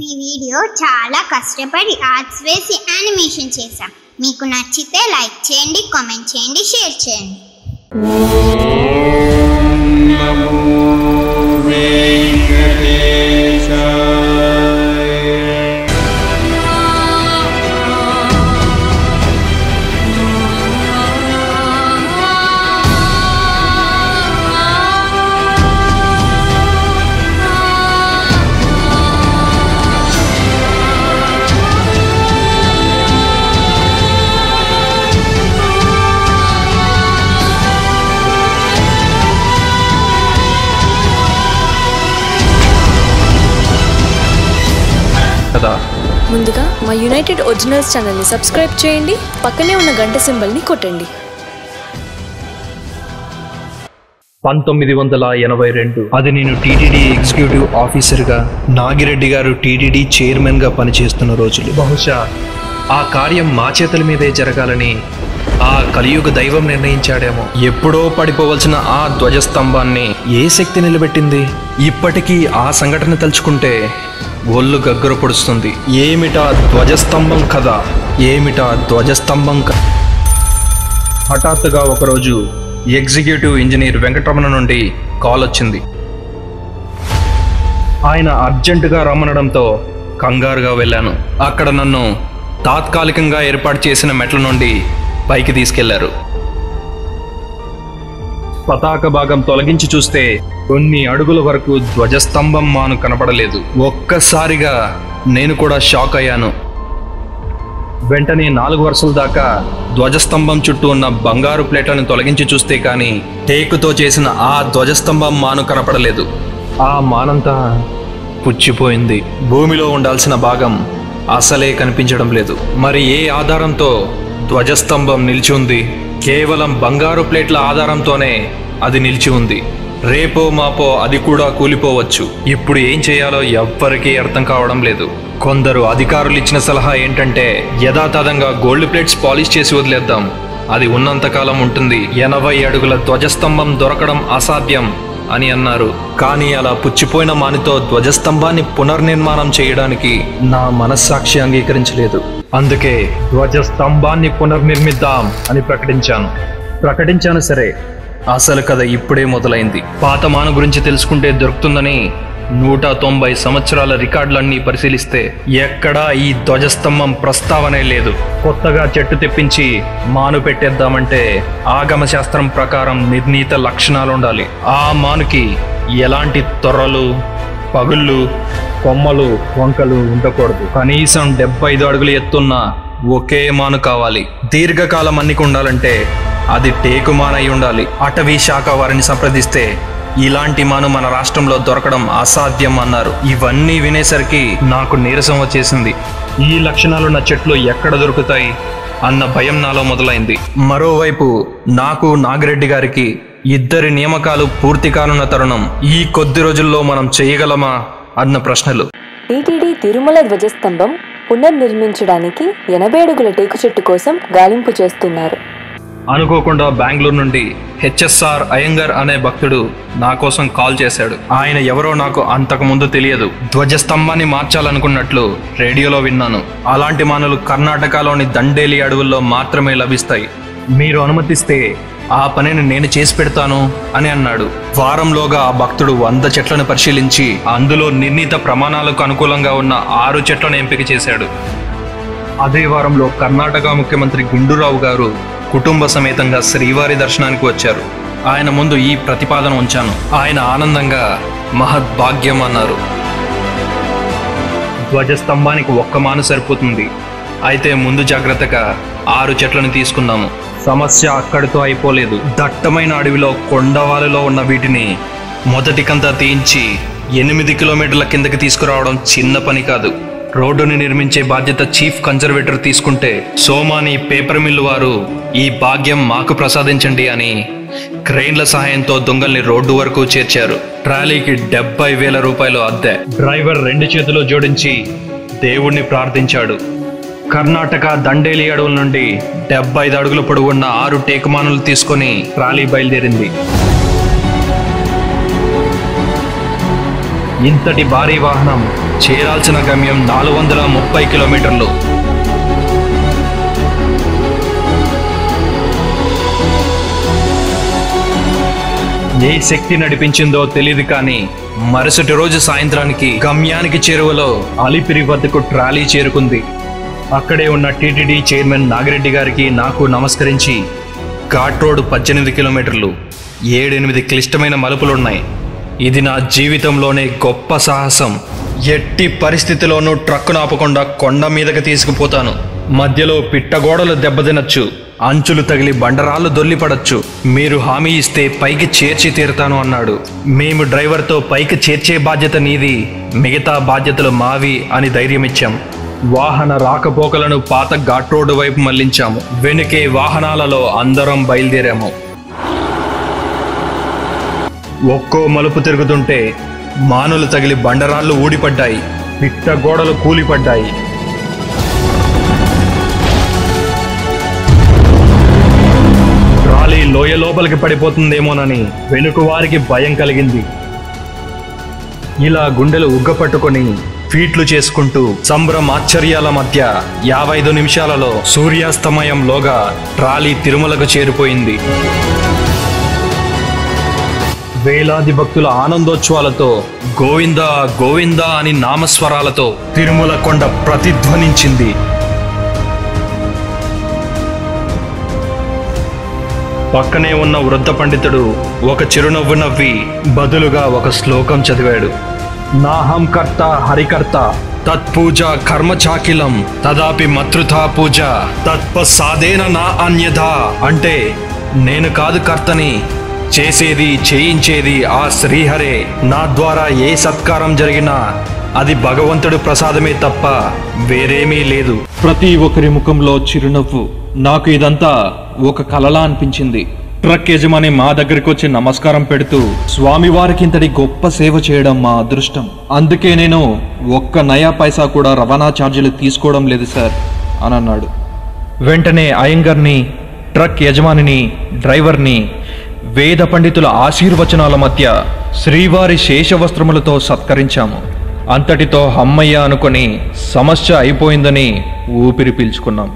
ఈ వీడియో చాలా కష్టపడి ఆర్ట్స్ వేసి యానిమేషన్ చేశాం మీకు నచ్చితే లైక్ చేయండి కామెంట్ చేయండి షేర్ చేయండి నమో వెంకటేశాయ కదా ముందుగా మా యునైటెడ్ ఒరిజినల్స్ ఛానల్ని సబ్స్క్రైబ్ చేయండి పక్కనే ఉన్న గంట సింబల్ని కొట్టండి పంతొమ్మిది వందల ఎనభై రెండు అది నేను టీటీడీ ఎగ్జిక్యూటివ్ ఆఫీసర్గా నాగిరెడ్డి గారు టీటీడీ చైర్మన్గా పనిచేస్తున్న రోజులు బహుశా ఆ కార్యం మా చేతుల మీదే జరగాలని ఆ కలియుగ దైవం నిర్ణయించాడేమో ఎప్పుడో పడిపోవలసిన ఆ ధ్వజస్తంభాన్ని ఏ శక్తి నిలబెట్టింది ఇప్పటికీ ఆ సంఘటన తలుచుకుంటే ఒళ్ళు గగ్గర పొడుస్తుంది ఏమిటా ధ్వజస్తంభం కథ ఏమిటా ధ్వజస్తంభం కథ హఠాత్తుగా ఒకరోజు ఎగ్జిక్యూటివ్ ఇంజనీర్ వెంకటరమణ నుండి కాల్ వచ్చింది ఆయన అర్జెంటుగా రమ్మనడంతో కంగారుగా వెళ్ళాను అక్కడ నన్ను తాత్కాలికంగా ఏర్పాటు చేసిన మెట్ల నుండి పైకి తీసుకెళ్లారు పతాక భాగం తొలగించి చూస్తే కొన్ని అడుగుల వరకు ధ్వజస్తంభం మాను కనపడలేదు ఒక్కసారిగా నేను కూడా షాక్ అయ్యాను వెంటనే నాలుగు వరుసల దాకా ధ్వజస్తంభం చుట్టూ ఉన్న బంగారు ప్లేట్లను తొలగించి చూస్తే కానీ టేకుతో చేసిన ఆ ధ్వజస్తంభం మాను కనపడలేదు ఆ మానంతా పుచ్చిపోయింది భూమిలో ఉండాల్సిన భాగం అసలే కనిపించడం లేదు మరి ఏ ఆధారంతో ధ్వజస్తంభం నిలిచి ఉంది కేవలం బంగారు ప్లేట్ల ఆధారంతోనే అది నిలిచి ఉంది రేపో మాపో అది కూడా కూలిపోవచ్చు ఇప్పుడు ఏం చేయాలో ఎవ్వరికీ అర్థం కావడం లేదు కొందరు అధికారులు ఇచ్చిన సలహా ఏంటంటే యథాతథంగా గోల్డ్ ప్లేట్స్ పాలిష్ చేసి వదిలేద్దాం అది ఉన్నంతకాలం ఉంటుంది ఎనభై అడుగుల ధ్వజస్తంభం దొరకడం అసాధ్యం అని అన్నారు కానీ అలా పుచ్చిపోయిన మానితో ధ్వజస్తంభాన్ని పునర్నిర్మాణం చేయడానికి నా మనస్సాక్షి అంగీకరించలేదు అందుకే ధ్వజస్తంభాన్ని పునర్నిర్మిద్దాం అని ప్రకటించాను ప్రకటించాను సరే అసలు కథ ఇప్పుడే మొదలైంది పాత మాను గురించి తెలుసుకుంటే దొరుకుతుందని నూట తొంభై సంవత్సరాల రికార్డులన్నీ పరిశీలిస్తే ఎక్కడా ఈ ధ్వజస్తంభం ప్రస్తావనే లేదు కొత్తగా చెట్టు తెప్పించి మాను పెట్టేద్దామంటే ఆగమ శాస్త్రం ప్రకారం నిర్ణీత లక్షణాలు ఉండాలి ఆ మానుకి ఎలాంటి తొర్రలు పగుళ్ళు కొమ్మలు వంకలు ఉండకూడదు కనీసం డెబ్బై ఐదు అడుగులు ఎత్తున్న ఒకే మాను కావాలి దీర్ఘకాలం అన్నికి ఉండాలంటే అది టేకు మానై ఉండాలి అటవీ శాఖ వారిని సంప్రదిస్తే ఇలాంటి మాను మన రాష్ట్రంలో దొరకడం అసాధ్యం అన్నారు ఇవన్నీ వినేసరికి నాకు నీరసం వచ్చేసింది ఈ లక్షణాలున్న చెట్లు ఎక్కడ దొరుకుతాయి అన్న భయం నాలో మొదలైంది మరోవైపు నాకు నాగిరెడ్డి గారికి ఇద్దరి నియామకాలు పూర్తి కానున్న తరుణం ఈ కొద్ది రోజుల్లో మనం చేయగలమా అన్న ప్రశ్నలు టీటీడీ తిరుమల ధ్వజస్తంభం పునర్నిర్మించడానికి ఎనభై అడుగుల టేకు చెట్టు కోసం గాలింపు చేస్తున్నారు అనుకోకుండా బెంగళూరు నుండి హెచ్ఎస్ఆర్ అయ్యంగర్ అనే భక్తుడు నా కోసం కాల్ చేశాడు ఆయన ఎవరో నాకు అంతకు ముందు తెలియదు ధ్వజస్తంభాన్ని మార్చాలనుకున్నట్లు రేడియోలో విన్నాను అలాంటి మానులు కర్ణాటకలోని దండేలి అడవుల్లో మాత్రమే లభిస్తాయి మీరు అనుమతిస్తే ఆ పనిని నేను చేసి పెడతాను అని అన్నాడు వారంలోగా ఆ భక్తుడు వంద చెట్లను పరిశీలించి అందులో నిర్ణీత ప్రమాణాలకు అనుకూలంగా ఉన్న ఆరు చెట్లను ఎంపిక చేశాడు అదే వారంలో కర్ణాటక ముఖ్యమంత్రి గుండూరావు గారు కుటుంబ సమేతంగా శ్రీవారి దర్శనానికి వచ్చారు ఆయన ముందు ఈ ప్రతిపాదన ఉంచాను ఆయన ఆనందంగా మహద్భాగ్యం అన్నారు ధ్వజస్తంభానికి ఒక్క మాను సరిపోతుంది అయితే ముందు జాగ్రత్తగా ఆరు చెట్లను తీసుకున్నాము సమస్య అక్కడితో అయిపోలేదు దట్టమైన అడవిలో కొండవాలులో ఉన్న వీటిని మొదటికంతా తీయించి ఎనిమిది కిలోమీటర్ల కిందకి తీసుకురావడం చిన్న పని కాదు రోడ్డుని నిర్మించే బాధ్యత చీఫ్ కన్జర్వేటర్ తీసుకుంటే సోమాని పేపర్ మిల్లు వారు ఈ భాగ్యం మాకు ప్రసాదించండి అని క్రెయిన్ల సహాయంతో దొంగల్ని రోడ్డు వరకు చేర్చారు ట్రాలీకి డెబ్బై వేల రూపాయలు అద్దె డ్రైవర్ రెండు చేతులు జోడించి దేవుణ్ణి ప్రార్థించాడు కర్ణాటక దండేలి అడవుల నుండి డెబ్బై ఐదు అడుగుల పొడవున్న ఆరు టేకుమానులు తీసుకొని ట్రాలీ బయలుదేరింది ఇంతటి భారీ వాహనం చేరాల్సిన గమ్యం నాలుగు వందల ముప్పై కిలోమీటర్లు ఏ శక్తి నడిపించిందో తెలియదు కానీ మరుసటి రోజు సాయంత్రానికి గమ్యానికి చేరువలో అలిపిరి వద్దకు ట్రాలీ చేరుకుంది అక్కడే ఉన్న టీటీడీ చైర్మన్ నాగిరెడ్డి గారికి నాకు నమస్కరించి ఘాట్ రోడ్ పద్దెనిమిది కిలోమీటర్లు ఏడెనిమిది క్లిష్టమైన మలుపులున్నాయి ఇది నా జీవితంలోనే గొప్ప సాహసం ఎట్టి పరిస్థితిలోనూ ట్రక్కును ఆపకుండా కొండ మీదకి తీసుకుపోతాను మధ్యలో పిట్టగోడలు దెబ్బతినచ్చు అంచులు తగిలి బండరాళ్ళు దొల్లిపడచ్చు మీరు హామీ ఇస్తే పైకి చేర్చి తీరుతాను అన్నాడు మేము డ్రైవర్తో పైకి చేర్చే బాధ్యత నీది మిగతా బాధ్యతలు మావి అని ధైర్యమిచ్చాం వాహన రాకపోకలను పాత ఘాట్ రోడ్డు వైపు మళ్లించాము వెనుకే వాహనాలలో అందరం బయలుదేరాము ఒక్కో మలుపు తిరుగుతుంటే మానులు తగిలి బండరాళ్ళు ఊడిపడ్డాయి పిట్ట గోడలు కూలిపడ్డాయి ట్రాలీ లోయ లోపలికి పడిపోతుందేమోనని వెనుక వారికి భయం కలిగింది ఇలా గుండెలు ఉగ్గపట్టుకొని ఫీట్లు చేసుకుంటూ సంభ్రం ఆశ్చర్యాల మధ్య యాభై ఐదు నిమిషాలలో సూర్యాస్తమయంలోగా ట్రాలీ తిరుమలకు చేరిపోయింది వేలాది భక్తుల ఆనందోత్సవాలతో గోవింద గోవింద అని నామస్వరాలతో తిరుమల కొండ ప్రతిధ్వనించింది పక్కనే ఉన్న వృద్ధ పండితుడు ఒక చిరునవ్వు నవ్వి బదులుగా ఒక శ్లోకం చదివాడు నాహం కర్త హరికర్త తత్పూజ కర్మచాకిలం తదాపి మతృథా పూజ తత్పసాదేన నా అన్యథ అంటే నేను కాదు కర్తని చేసేది చేయించేది ఆ శ్రీహరే నా ద్వారా ఏ సత్కారం జరిగినా అది భగవంతుడు ప్రసాదమే తప్ప వేరేమీ లేదు ప్రతి ఒక్కరి ముఖంలో చిరునవ్వు నాకు ఇదంతా ఒక కలలా అనిపించింది ట్రక్ యజమాని మా దగ్గరికి వచ్చి నమస్కారం పెడుతూ స్వామివారికి ఇంతటి గొప్ప సేవ చేయడం మా అదృష్టం అందుకే నేను ఒక్క నయా పైసా కూడా రవాణా ఛార్జీలు తీసుకోవడం లేదు సార్ అని అన్నాడు వెంటనే అయ్యంగర్ని ట్రక్ యజమానిని డ్రైవర్ని వేద పండితుల ఆశీర్వచనాల మధ్య శ్రీవారి శేషవస్త్రములతో సత్కరించాము అంతటితో హమ్మయ్య అనుకొని సమస్య అయిపోయిందని ఊపిరి పీల్చుకున్నాం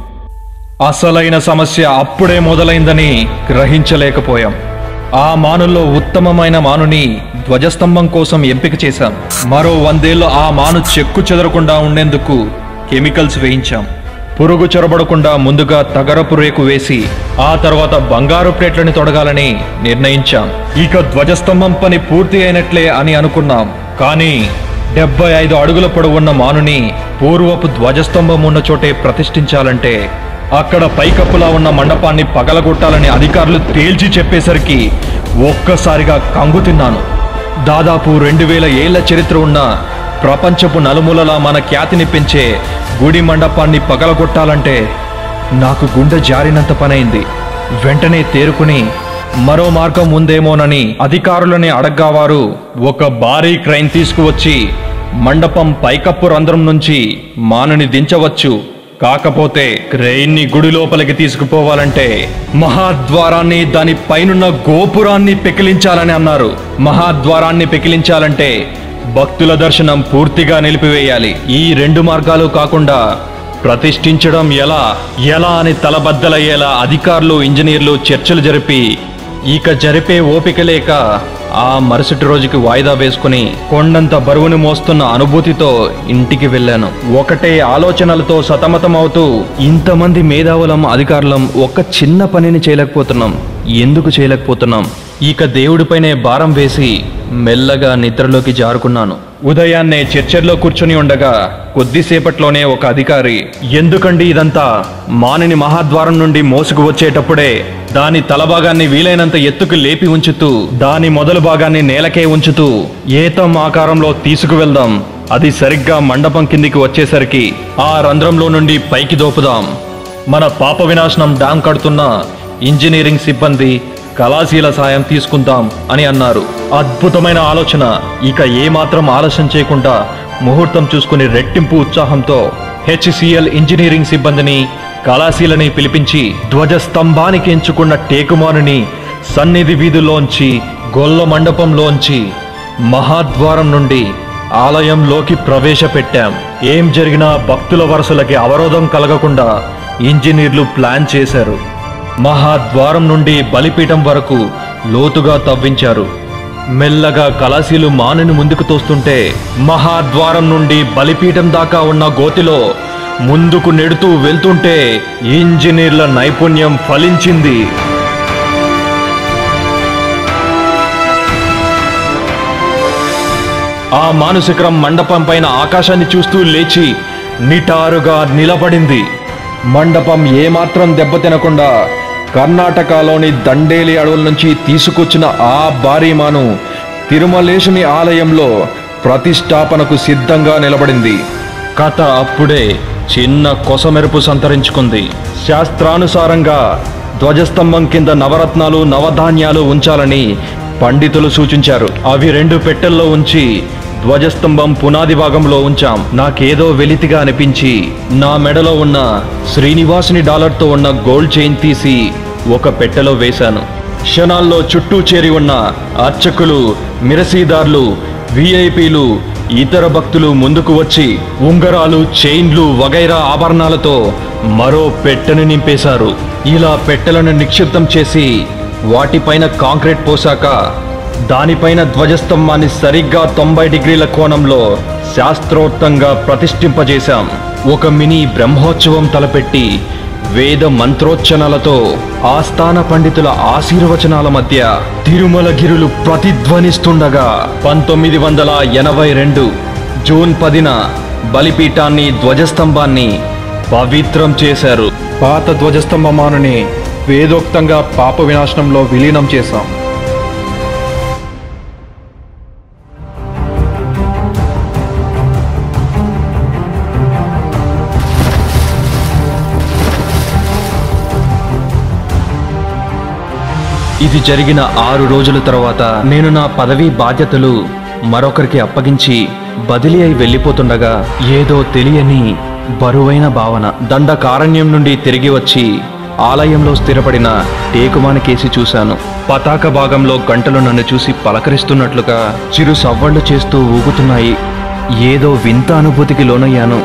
అసలైన సమస్య అప్పుడే మొదలైందని గ్రహించలేకపోయాం ఆ మానుల్లో ఉత్తమమైన మానుని ధ్వజస్తంభం కోసం ఎంపిక చేశాం మరో వందేళ్లు ఆ మాను చెక్కు చెదరకుండా ఉండేందుకు కెమికల్స్ వేయించాం పురుగు చొరబడకుండా ముందుగా తగరపు రేకు వేసి ఆ తర్వాత బంగారు ప్లేట్లని తొడగాలని నిర్ణయించాం ఇక ధ్వజస్తంభం పని పూర్తి అయినట్లే అని అనుకున్నాం కానీ డెబ్బై ఐదు అడుగుల పొడవున్న మానుని పూర్వపు ధ్వజస్తంభం ఉన్న చోటే ప్రతిష్ఠించాలంటే అక్కడ పైకప్పులా ఉన్న మండపాన్ని పగలగొట్టాలని అధికారులు తేల్చి చెప్పేసరికి ఒక్కసారిగా కంగు తిన్నాను దాదాపు రెండు వేల ఏళ్ల చరిత్ర ఉన్న ప్రపంచపు నలుమూలలా మన ఖ్యాతిని పెంచే గుడి మండపాన్ని పగలగొట్టాలంటే నాకు గుండె జారినంత పనైంది వెంటనే తేరుకుని మరో మార్గం ఉందేమోనని అధికారులని అడగ్గావారు ఒక భారీ క్రైన్ తీసుకువచ్చి మండపం పైకప్పు రంధ్రం నుంచి మానుని దించవచ్చు కాకపోతే క్రెయిన్ని గుడి లోపలికి తీసుకుపోవాలంటే మహాద్వారాన్ని దాని పైనున్న గోపురాన్ని పెకిలించాలని అన్నారు మహాద్వారాన్ని పెకిలించాలంటే భక్తుల దర్శనం పూర్తిగా నిలిపివేయాలి ఈ రెండు మార్గాలు కాకుండా ప్రతిష్ఠించడం ఎలా ఎలా అని తలబద్దలయ్యేలా అధికారులు ఇంజనీర్లు చర్చలు జరిపి ఇక జరిపే ఓపిక లేక ఆ మరుసటి రోజుకి వాయిదా వేసుకుని కొండంత బరువుని మోస్తున్న అనుభూతితో ఇంటికి వెళ్ళాను ఒకటే ఆలోచనలతో సతమతమవుతూ ఇంతమంది మేధావులం అధికారులం ఒక్క చిన్న పనిని చేయలేకపోతున్నాం ఎందుకు చేయలేకపోతున్నాం ఇక దేవుడిపైనే భారం వేసి మెల్లగా నిద్రలోకి జారుకున్నాను ఉదయాన్నే చర్చల్లో కూర్చుని ఉండగా కొద్దిసేపట్లోనే ఒక అధికారి ఎందుకండి ఇదంతా మానిని మహాద్వారం నుండి మోసుకు వచ్చేటప్పుడే దాని తలభాగాన్ని వీలైనంత ఎత్తుకు లేపి ఉంచుతూ దాని మొదలు భాగాన్ని నేలకే ఉంచుతూ ఏతం ఆకారంలో తీసుకువెళ్దాం అది సరిగ్గా మండపం కిందికి వచ్చేసరికి ఆ రంధ్రంలో నుండి పైకి దోపుదాం మన పాప వినాశనం డ్యాం కడుతున్న ఇంజనీరింగ్ సిబ్బంది కళాశీల సాయం తీసుకుందాం అని అన్నారు అద్భుతమైన ఆలోచన ఇక ఏమాత్రం ఆలస్యం చేయకుండా ముహూర్తం చూసుకుని రెట్టింపు ఉత్సాహంతో హెచ్సిఎల్ ఇంజనీరింగ్ సిబ్బందిని కళాశీలని పిలిపించి ధ్వజస్తంభానికి ఎంచుకున్న టేకుమానుని సన్నిధి వీధుల్లోంచి గొల్ల మండపంలోంచి మహాద్వారం నుండి ఆలయంలోకి ప్రవేశపెట్టాం ఏం జరిగినా భక్తుల వరుసలకి అవరోధం కలగకుండా ఇంజనీర్లు ప్లాన్ చేశారు మహాద్వారం నుండి బలిపీఠం వరకు లోతుగా తవ్వించారు మెల్లగా కలశీలు మానుని ముందుకు తోస్తుంటే మహాద్వారం నుండి బలిపీఠం దాకా ఉన్న గోతిలో ముందుకు నెడుతూ వెళ్తుంటే ఇంజనీర్ల నైపుణ్యం ఫలించింది ఆ మానుశిఖరం మండపం పైన ఆకాశాన్ని చూస్తూ లేచి నిటారుగా నిలబడింది మండపం ఏమాత్రం దెబ్బతినకుండా కర్ణాటకలోని దండేలి అడవుల నుంచి తీసుకొచ్చిన ఆ భారీ మాను తిరుమలేశుని ఆలయంలో ప్రతిష్టాపనకు సిద్ధంగా నిలబడింది కథ అప్పుడే చిన్న కొసమెరుపు సంతరించుకుంది శాస్త్రానుసారంగా ధ్వజస్తంభం కింద నవరత్నాలు నవధాన్యాలు ఉంచాలని పండితులు సూచించారు అవి రెండు పెట్టెల్లో ఉంచి ధ్వజస్తంభం పునాది భాగంలో ఉంచాం నాకేదో వెలితిగా అనిపించి నా మెడలో ఉన్న శ్రీనివాసుని డాలర్తో ఉన్న గోల్డ్ చైన్ తీసి ఒక పెట్టెలో వేశాను క్షణాల్లో చుట్టూ చేరి ఉన్న అర్చకులు మిరసీదార్లు విఐపీలు ఇతర భక్తులు ముందుకు వచ్చి ఉంగరాలు చైన్లు వగైరా ఆభరణాలతో మరో పెట్టెను నింపేశారు ఇలా పెట్టెలను నిక్షిప్తం చేసి వాటిపైన కాంక్రీట్ పోసాక దానిపైన ధ్వజస్తంభాన్ని సరిగ్గా తొంభై డిగ్రీల కోణంలో శాస్త్రోక్తంగా ప్రతిష్ఠింపజేశాం ఒక మినీ బ్రహ్మోత్సవం తలపెట్టి వేద మంత్రోచ్చనలతో ఆస్థాన పండితుల ఆశీర్వచనాల మధ్య తిరుమల గిరులు ప్రతిధ్వనిస్తుండగా పంతొమ్మిది వందల ఎనభై రెండు జూన్ పదిన బలిపీఠాన్ని ధ్వజస్తంభాన్ని పవిత్రం చేశారు పాత ధ్వజస్తంభమానుని వేదోక్తంగా పాప వినాశనంలో విలీనం చేశాం ఇది జరిగిన ఆరు రోజుల తర్వాత నేను నా పదవీ బాధ్యతలు మరొకరికి అప్పగించి బదిలీ అయి వెళ్ళిపోతుండగా ఏదో తెలియని బరువైన భావన దండకారణ్యం నుండి తిరిగి వచ్చి ఆలయంలో స్థిరపడిన టేకుమాని కేసి చూశాను పతాక భాగంలో గంటలు నన్ను చూసి పలకరిస్తున్నట్లుగా చిరు సవ్వళ్ళు చేస్తూ ఊగుతున్నాయి ఏదో వింత అనుభూతికి లోనయ్యాను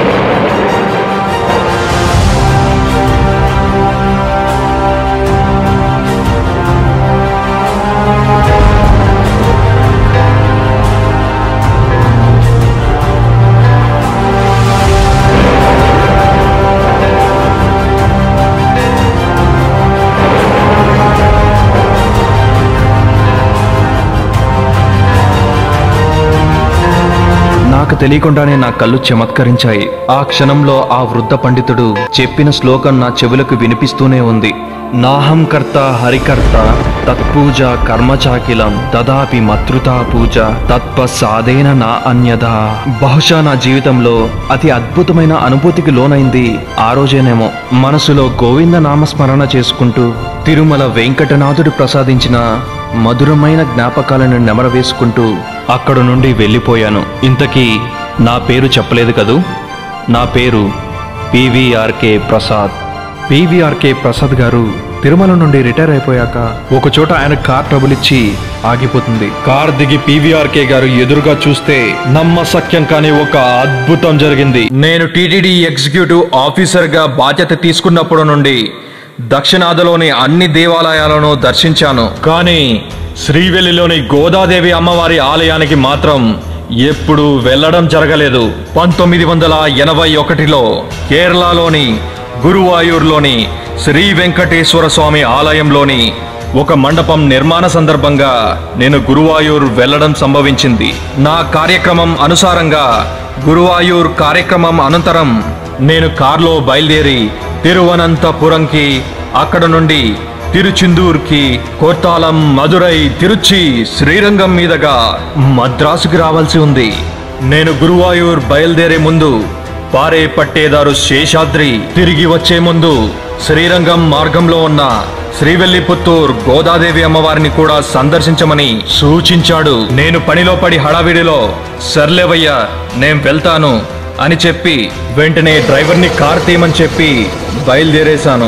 నాకు తెలియకుండానే నా కళ్ళు చమత్కరించాయి ఆ క్షణంలో ఆ వృద్ధ పండితుడు చెప్పిన శ్లోకం నా చెవులకు వినిపిస్తూనే ఉంది నాహం కర్త హరికర్త తత్పూజ కర్మచాకిలం దదాపి మతృతా పూజ తత్ప సాధేన నా అన్యథా బహుశా నా జీవితంలో అతి అద్భుతమైన అనుభూతికి లోనైంది ఆ రోజేనేమో మనసులో గోవింద నామస్మరణ చేసుకుంటూ తిరుమల వెంకటనాథుడు ప్రసాదించిన మధురమైన జ్ఞాపకాలను నెమరవేసుకుంటూ అక్కడ నుండి వెళ్ళిపోయాను ఇంతకీ నా పేరు చెప్పలేదు కదూ నా పేరు పివిఆర్కే ప్రసాద్ పివిఆర్కే ప్రసాద్ గారు తిరుమల నుండి రిటైర్ అయిపోయాక ఒక చోట ఆయన కార్ ట్రబుల్ ఇచ్చి ఆగిపోతుంది కార్ దిగి పివిఆర్కే గారు ఎదురుగా చూస్తే నమ్మసక్యం కాని ఒక అద్భుతం జరిగింది నేను టీటీడీ ఎగ్జిక్యూటివ్ ఆఫీసర్ గా బాధ్యత తీసుకున్నప్పుడు నుండి దక్షిణాదిలోని అన్ని దేవాలయాలను దర్శించాను కానీ శ్రీవెల్లిలోని గోదాదేవి అమ్మవారి ఆలయానికి మాత్రం ఎప్పుడూ వెళ్ళడం జరగలేదు పంతొమ్మిది వందల ఎనభై ఒకటిలో కేరళలోని గురువాయూర్లోని శ్రీ వెంకటేశ్వర స్వామి ఆలయంలోని ఒక మండపం నిర్మాణ సందర్భంగా నేను గురువాయూర్ వెళ్ళడం సంభవించింది నా కార్యక్రమం అనుసారంగా గురువాయూర్ కార్యక్రమం అనంతరం నేను కార్లో బయలుదేరి తిరువనంతపురంకి అక్కడ నుండి తిరుచిందూర్కి కోర్తాలం మదురై తిరుచి శ్రీరంగం మీదుగా మద్రాసుకి రావాల్సి ఉంది నేను గురువాయూర్ బయలుదేరే ముందు పారే పట్టేదారు శేషాద్రి తిరిగి వచ్చే ముందు శ్రీరంగం మార్గంలో ఉన్న శ్రీవెల్లిపుత్తూర్ గోదాదేవి అమ్మవారిని కూడా సందర్శించమని సూచించాడు నేను పనిలో పడి హడావిడిలో సర్లేవయ్యా నేను వెళ్తాను అని చెప్పి వెంటనే డ్రైవర్ని కార్ తీయమని చెప్పి బయలుదేరేశాను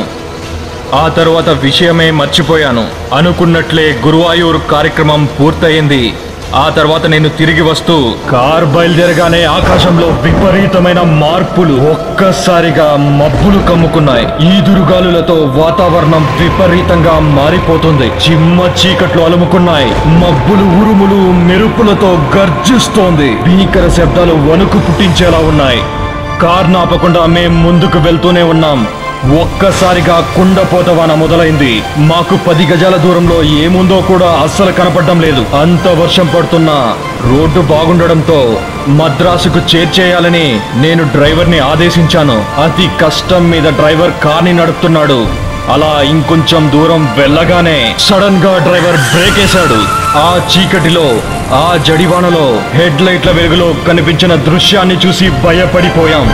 ఆ తరువాత విషయమే మర్చిపోయాను అనుకున్నట్లే గురువాయూర్ కార్యక్రమం పూర్తయింది ఆ తర్వాత నేను తిరిగి వస్తూ కార్ బయలుదేరగానే ఆకాశంలో విపరీతమైన మార్పులు ఒక్కసారిగా మబ్బులు కమ్ముకున్నాయి ఈదురుగాలులతో వాతావరణం విపరీతంగా మారిపోతుంది చిమ్మ చీకట్లు అలుముకున్నాయి మబ్బులు ఉరుములు మెరుపులతో గర్జిస్తోంది భీకర శబ్దాలు వణుకు పుట్టించేలా ఉన్నాయి కార్ నాపకుండా మేం ముందుకు వెళ్తూనే ఉన్నాం ఒక్కసారిగా కుండపోతవాన మొదలైంది మాకు పది గజాల దూరంలో ఏముందో కూడా అస్సలు కనపడడం లేదు అంత వర్షం పడుతున్నా రోడ్డు బాగుండడంతో మద్రాసుకు చేర్చేయాలని నేను డ్రైవర్ని ఆదేశించాను అతి కష్టం మీద డ్రైవర్ కార్ని నడుపుతున్నాడు అలా ఇంకొంచెం దూరం వెళ్ళగానే సడన్ గా డ్రైవర్ బ్రేక్ వేశాడు ఆ చీకటిలో ఆ జడివానలో హెడ్ లైట్ల వెలుగులో కనిపించిన దృశ్యాన్ని చూసి భయపడిపోయాం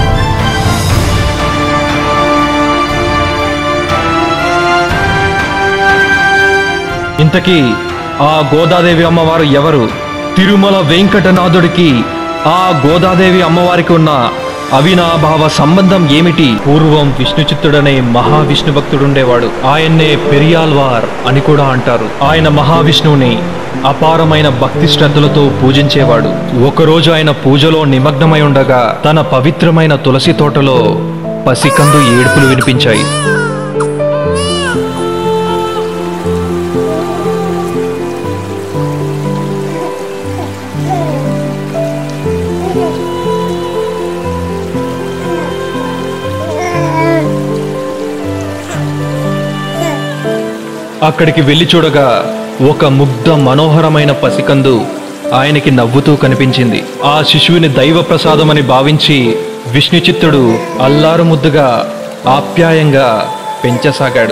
ఇంతకీ ఆ గోదాదేవి అమ్మవారు ఎవరు తిరుమల వెంకటనాథుడికి ఆ గోదాదేవి అమ్మవారికి ఉన్న అవినాభావ సంబంధం ఏమిటి పూర్వం విష్ణుచిత్తుడనే మహావిష్ణు భక్తుడుండేవాడు ఆయన్నే పెరియాల్వార్ అని కూడా అంటారు ఆయన మహావిష్ణువుని అపారమైన భక్తి శ్రద్ధలతో పూజించేవాడు ఒకరోజు ఆయన పూజలో నిమగ్నమై ఉండగా తన పవిత్రమైన తులసి తోటలో పసికందు ఏడుపులు వినిపించాయి అక్కడికి వెళ్లి చూడగా ఒక ముగ్ధ మనోహరమైన పసికందు ఆయనకి నవ్వుతూ కనిపించింది ఆ శిశువుని దైవ ప్రసాదమని భావించి విష్ణుచిత్తుడు అల్లారు ముద్దుగా ఆప్యాయంగా పెంచసాగాడు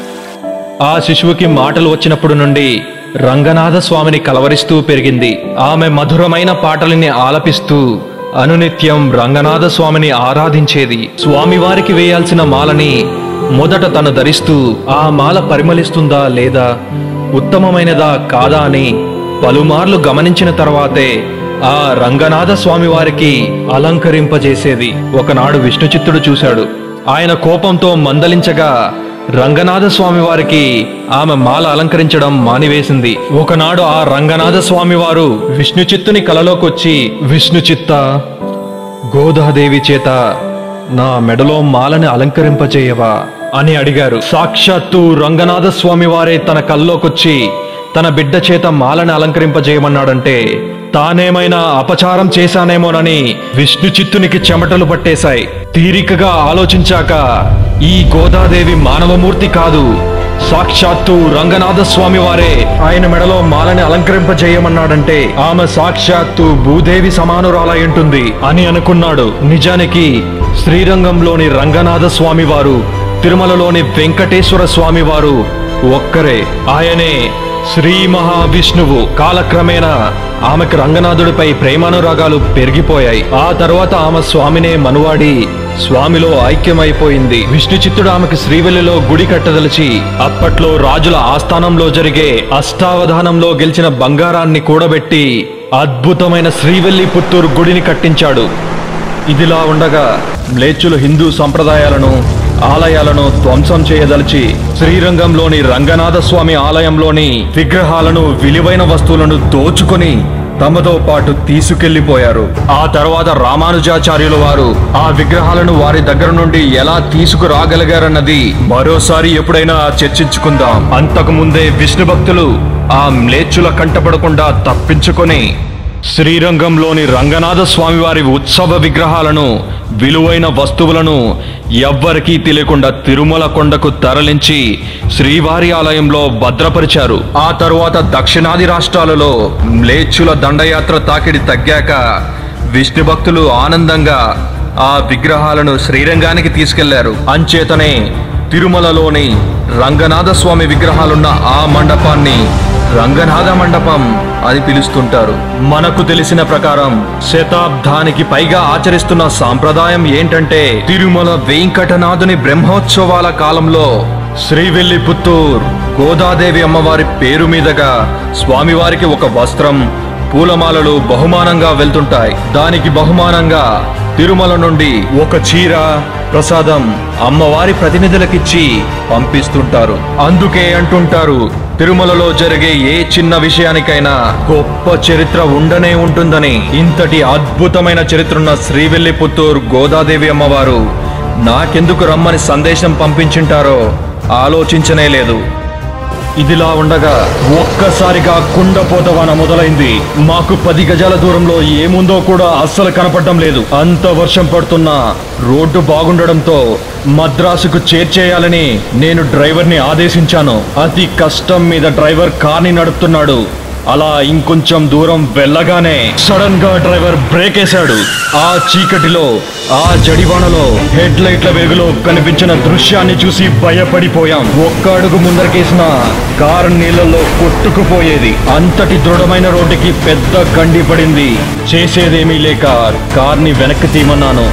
ఆ శిశువుకి మాటలు వచ్చినప్పుడు నుండి రంగనాథ స్వామిని కలవరిస్తూ పెరిగింది ఆమె మధురమైన పాటలని ఆలపిస్తూ అనునిత్యం రంగనాథ స్వామిని ఆరాధించేది స్వామివారికి వేయాల్సిన మాలని మొదట తను ధరిస్తూ ఆ మాల పరిమళిస్తుందా లేదా ఉత్తమమైనదా కాదా అని పలుమార్లు గమనించిన తర్వాతే ఆ రంగనాథ స్వామి వారికి అలంకరింపజేసేది ఒకనాడు విష్ణుచిత్తుడు చూశాడు ఆయన కోపంతో మందలించగా రంగనాథ స్వామి వారికి ఆమె మాల అలంకరించడం మానివేసింది ఒకనాడు ఆ రంగనాథ స్వామి వారు విష్ణుచిత్తుని కలలోకొచ్చి విష్ణుచిత్త గోదాదేవి చేత నా మెడలో మాలని అలంకరింపచేయవా అని అడిగారు సాక్షాత్తు రంగనాథ స్వామి వారే తన కల్లోకొచ్చి తన బిడ్డ చేత మాలని అలంకరింపజేయమన్నాడంటే తానేమైనా అపచారం చేశానేమోనని విష్ణు చిత్తునికి చెమటలు పట్టేశాయి తీరికగా ఆలోచించాక ఈ గోదాదేవి మానవమూర్తి కాదు సాక్షాత్తు రంగనాథ స్వామి వారే ఆయన మెడలో మాలని అలంకరింపజేయమన్నాడంటే ఆమె సాక్షాత్తు భూదేవి సమానురాలై ఉంటుంది అని అనుకున్నాడు నిజానికి శ్రీరంగంలోని రంగనాథ స్వామి వారు తిరుమలలోని వెంకటేశ్వర స్వామి వారు ఒక్కరే ఆయనే శ్రీ మహావిష్ణువు కాలక్రమేణా ఆమెకు రంగనాథుడిపై ప్రేమానురాగాలు పెరిగిపోయాయి ఆ తర్వాత ఆమె స్వామినే మనువాడి స్వామిలో ఐక్యమైపోయింది విష్ణు చిత్తుడు ఆమెకు శ్రీవెల్లిలో గుడి కట్టదలిచి అప్పట్లో రాజుల ఆస్థానంలో జరిగే అష్టావధానంలో గెలిచిన బంగారాన్ని కూడబెట్టి అద్భుతమైన శ్రీవెల్లి పుత్తూరు గుడిని కట్టించాడు ఇదిలా ఉండగా మ్లేచ్చులు హిందూ సంప్రదాయాలను ఆలయాలను ధ్వంసం చేయదలిచి శ్రీరంగంలోని రంగనాథ స్వామి ఆలయంలోని విగ్రహాలను విలువైన వస్తువులను దోచుకొని తమతో పాటు తీసుకెళ్లిపోయారు ఆ తర్వాత రామానుజాచార్యుల వారు ఆ విగ్రహాలను వారి దగ్గర నుండి ఎలా తీసుకురాగలిగారన్నది మరోసారి ఎప్పుడైనా చర్చించుకుందాం అంతకు ముందే విష్ణు భక్తులు ఆ మ్లేచ్చుల కంటపడకుండా తప్పించుకొని శ్రీరంగంలోని రంగనాథ స్వామివారి ఉత్సవ విగ్రహాలను విలువైన వస్తువులను ఎవ్వరికీ తెలియకుండా తిరుమల కొండకు తరలించి శ్రీవారి ఆలయంలో భద్రపరిచారు ఆ తరువాత దక్షిణాది రాష్ట్రాలలో మ్లేచ్చుల దండయాత్ర తాకిడి తగ్గాక విష్ణు భక్తులు ఆనందంగా ఆ విగ్రహాలను శ్రీరంగానికి తీసుకెళ్లారు అంచేతనే తిరుమలలోని రంగనాథ స్వామి విగ్రహాలున్న ఆ మండపాన్ని రంగనాథ మండపం అని పిలుస్తుంటారు మనకు తెలిసిన ప్రకారం శతాబ్దానికి పైగా ఆచరిస్తున్న సాంప్రదాయం ఏంటంటే తిరుమల వెంకటనాథుని బ్రహ్మోత్సవాల కాలంలో శ్రీవెల్లి పుత్తూర్ గోదాదేవి అమ్మవారి పేరు మీదుగా స్వామివారికి ఒక వస్త్రం పూలమాలలు బహుమానంగా వెళ్తుంటాయి దానికి బహుమానంగా తిరుమల నుండి ఒక చీర ప్రసాదం అమ్మవారి ప్రతినిధులకిచ్చి పంపిస్తుంటారు అందుకే అంటుంటారు తిరుమలలో జరిగే ఏ చిన్న విషయానికైనా గొప్ప చరిత్ర ఉండనే ఉంటుందని ఇంతటి అద్భుతమైన చరిత్రున్న శ్రీవెల్లి పుత్తూరు గోదాదేవి అమ్మవారు నాకెందుకు రమ్మని సందేశం పంపించింటారో ఆలోచించనే లేదు ఇదిలా ఉండగా ఒక్కసారిగా కుండపోతవాన మొదలైంది మాకు పది గజాల దూరంలో ఏముందో కూడా అస్సలు కనపడడం లేదు అంత వర్షం పడుతున్నా రోడ్డు బాగుండడంతో మద్రాసుకు చేర్చేయాలని నేను డ్రైవర్ని ఆదేశించాను అతి కష్టం మీద డ్రైవర్ కార్ని నడుపుతున్నాడు అలా ఇంకొంచెం దూరం వెళ్ళగానే సడన్ గా డ్రైవర్ బ్రేక్ వేశాడు ఆ చీకటిలో ఆ జడివానలో హెడ్ లైట్ల వెలుగులో కనిపించిన దృశ్యాన్ని చూసి భయపడిపోయాం ఒక్క అడుగు ముందరకేసిన కారు నీళ్ళలో కొట్టుకుపోయేది అంతటి దృఢమైన రోడ్డుకి పెద్ద గండి పడింది చేసేదేమీ లేక కార్ని వెనక్కి తీయమన్నాను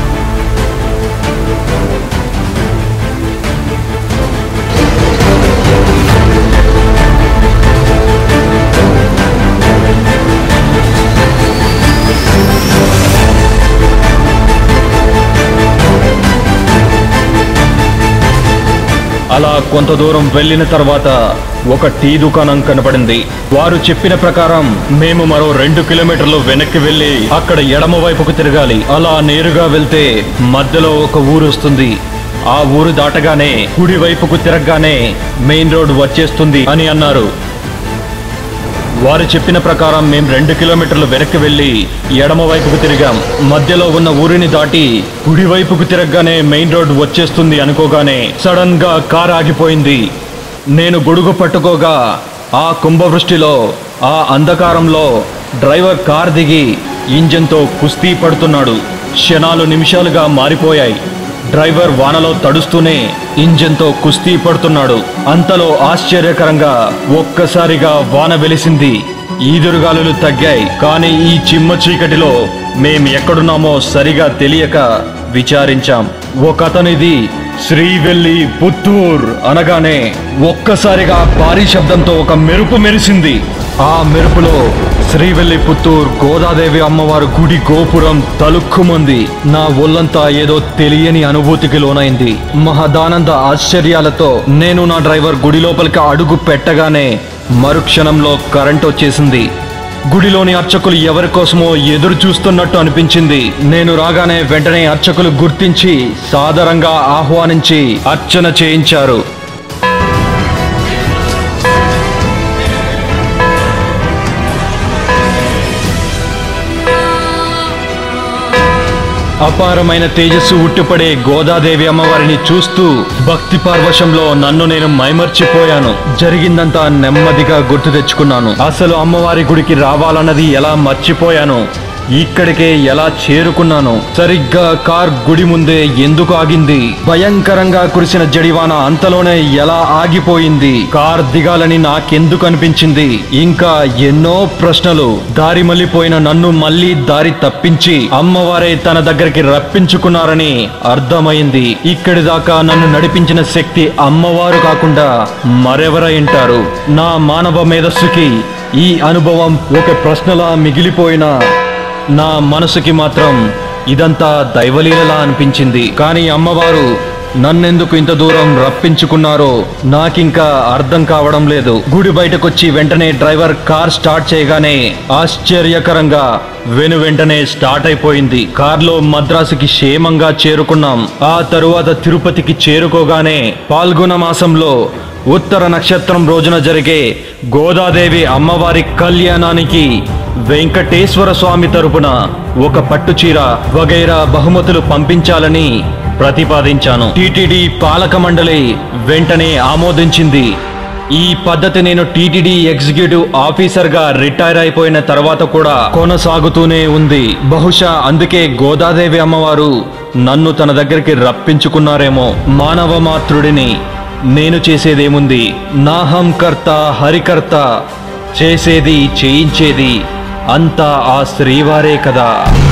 అలా కొంత దూరం వెళ్ళిన తర్వాత ఒక టీ దుకాణం కనపడింది వారు చెప్పిన ప్రకారం మేము మరో రెండు కిలోమీటర్లు వెనక్కి వెళ్ళి అక్కడ ఎడమ వైపుకు తిరగాలి అలా నేరుగా వెళ్తే మధ్యలో ఒక ఊరు వస్తుంది ఆ ఊరు దాటగానే కుడి వైపుకు తిరగగానే మెయిన్ రోడ్ వచ్చేస్తుంది అని అన్నారు వారు చెప్పిన ప్రకారం మేము రెండు కిలోమీటర్లు వెనక్కి వెళ్ళి ఎడమ వైపుకు తిరిగాం మధ్యలో ఉన్న ఊరిని దాటి కుడి వైపుకు తిరగగానే మెయిన్ రోడ్ వచ్చేస్తుంది అనుకోగానే సడన్ గా కార్ ఆగిపోయింది నేను గొడుగు పట్టుకోగా ఆ కుంభవృష్టిలో ఆ అంధకారంలో డ్రైవర్ కార్ దిగి ఇంజన్తో కుస్తీ పడుతున్నాడు క్షణాలు నిమిషాలుగా మారిపోయాయి డ్రైవర్ వానలో తడుస్తూనే ఇంజన్తో కుస్తీ పడుతున్నాడు అంతలో ఆశ్చర్యకరంగా ఒక్కసారిగా వాన వెలిసింది ఈదురుగాలులు తగ్గాయి కానీ ఈ చిమ్మ చీకటిలో మేం ఎక్కడున్నామో సరిగా తెలియక విచారించాం ఒకతనిది శ్రీవెల్లి పుత్తూర్ అనగానే ఒక్కసారిగా భారీ శబ్దంతో ఒక మెరుపు మెరిసింది ఆ మెరుపులో శ్రీవెల్లి పుత్తూర్ గోదాదేవి అమ్మవారు గుడి గోపురం తలుక్కుమంది నా ఒళ్ళంతా ఏదో తెలియని అనుభూతికి లోనైంది మహదానంద ఆశ్చర్యాలతో నేను నా డ్రైవర్ గుడి లోపలికి అడుగు పెట్టగానే మరుక్షణంలో కరెంట్ వచ్చేసింది గుడిలోని అర్చకులు ఎవరి కోసమో ఎదురు చూస్తున్నట్టు అనిపించింది నేను రాగానే వెంటనే అర్చకులు గుర్తించి సాదరంగా ఆహ్వానించి అర్చన చేయించారు అపారమైన తేజస్సు ఉట్టిపడే గోదాదేవి అమ్మవారిని చూస్తూ భక్తి పార్వశంలో నన్ను నేను మైమర్చిపోయాను జరిగిందంతా నెమ్మదిగా గుర్తు తెచ్చుకున్నాను అసలు అమ్మవారి గుడికి రావాలన్నది ఎలా మర్చిపోయాను ఇక్కడికే ఎలా చేరుకున్నాను సరిగ్గా కార్ గుడి ముందే ఎందుకు ఆగింది భయంకరంగా కురిసిన జడివాన అంతలోనే ఎలా ఆగిపోయింది కార్ దిగాలని నాకెందుకు అనిపించింది ఇంకా ఎన్నో ప్రశ్నలు దారి మళ్ళీపోయిన నన్ను మళ్ళీ దారి తప్పించి అమ్మవారే తన దగ్గరికి రప్పించుకున్నారని అర్థమైంది ఇక్కడి దాకా నన్ను నడిపించిన శక్తి అమ్మవారు కాకుండా మరెవరైంటారు నా మానవ మేధస్సుకి ఈ అనుభవం ఒక ప్రశ్నలా మిగిలిపోయిన నా మనసుకి మాత్రం ఇదంతా దైవలీలలా అనిపించింది కానీ అమ్మవారు నన్నెందుకు ఇంత దూరం రప్పించుకున్నారో నాకింకా అర్థం కావడం లేదు గుడి బయటకొచ్చి వెంటనే డ్రైవర్ కార్ స్టార్ట్ చేయగానే ఆశ్చర్యకరంగా వెను వెంటనే స్టార్ట్ అయిపోయింది కార్లో మద్రాసుకి క్షేమంగా చేరుకున్నాం ఆ తరువాత తిరుపతికి చేరుకోగానే పాల్గొన మాసంలో ఉత్తర నక్షత్రం రోజున జరిగే గోదాదేవి అమ్మవారి కళ్యాణానికి వెంకటేశ్వర స్వామి తరపున ఒక పట్టు చీర వగైరా బహుమతులు పంపించాలని ప్రతిపాదించాను టిటిడి పాలక మండలి వెంటనే ఆమోదించింది ఈ పద్ధతి నేను టీటీడీ ఎగ్జిక్యూటివ్ ఆఫీసర్ గా రిటైర్ అయిపోయిన తర్వాత కూడా కొనసాగుతూనే ఉంది బహుశా అందుకే గోదాదేవి అమ్మవారు నన్ను తన దగ్గరికి రప్పించుకున్నారేమో మానవ మాతృడిని నేను చేసేదేముంది నాహం కర్త హరికర్త చేసేది చేయించేది అంతా ఆ శ్రీవారే కదా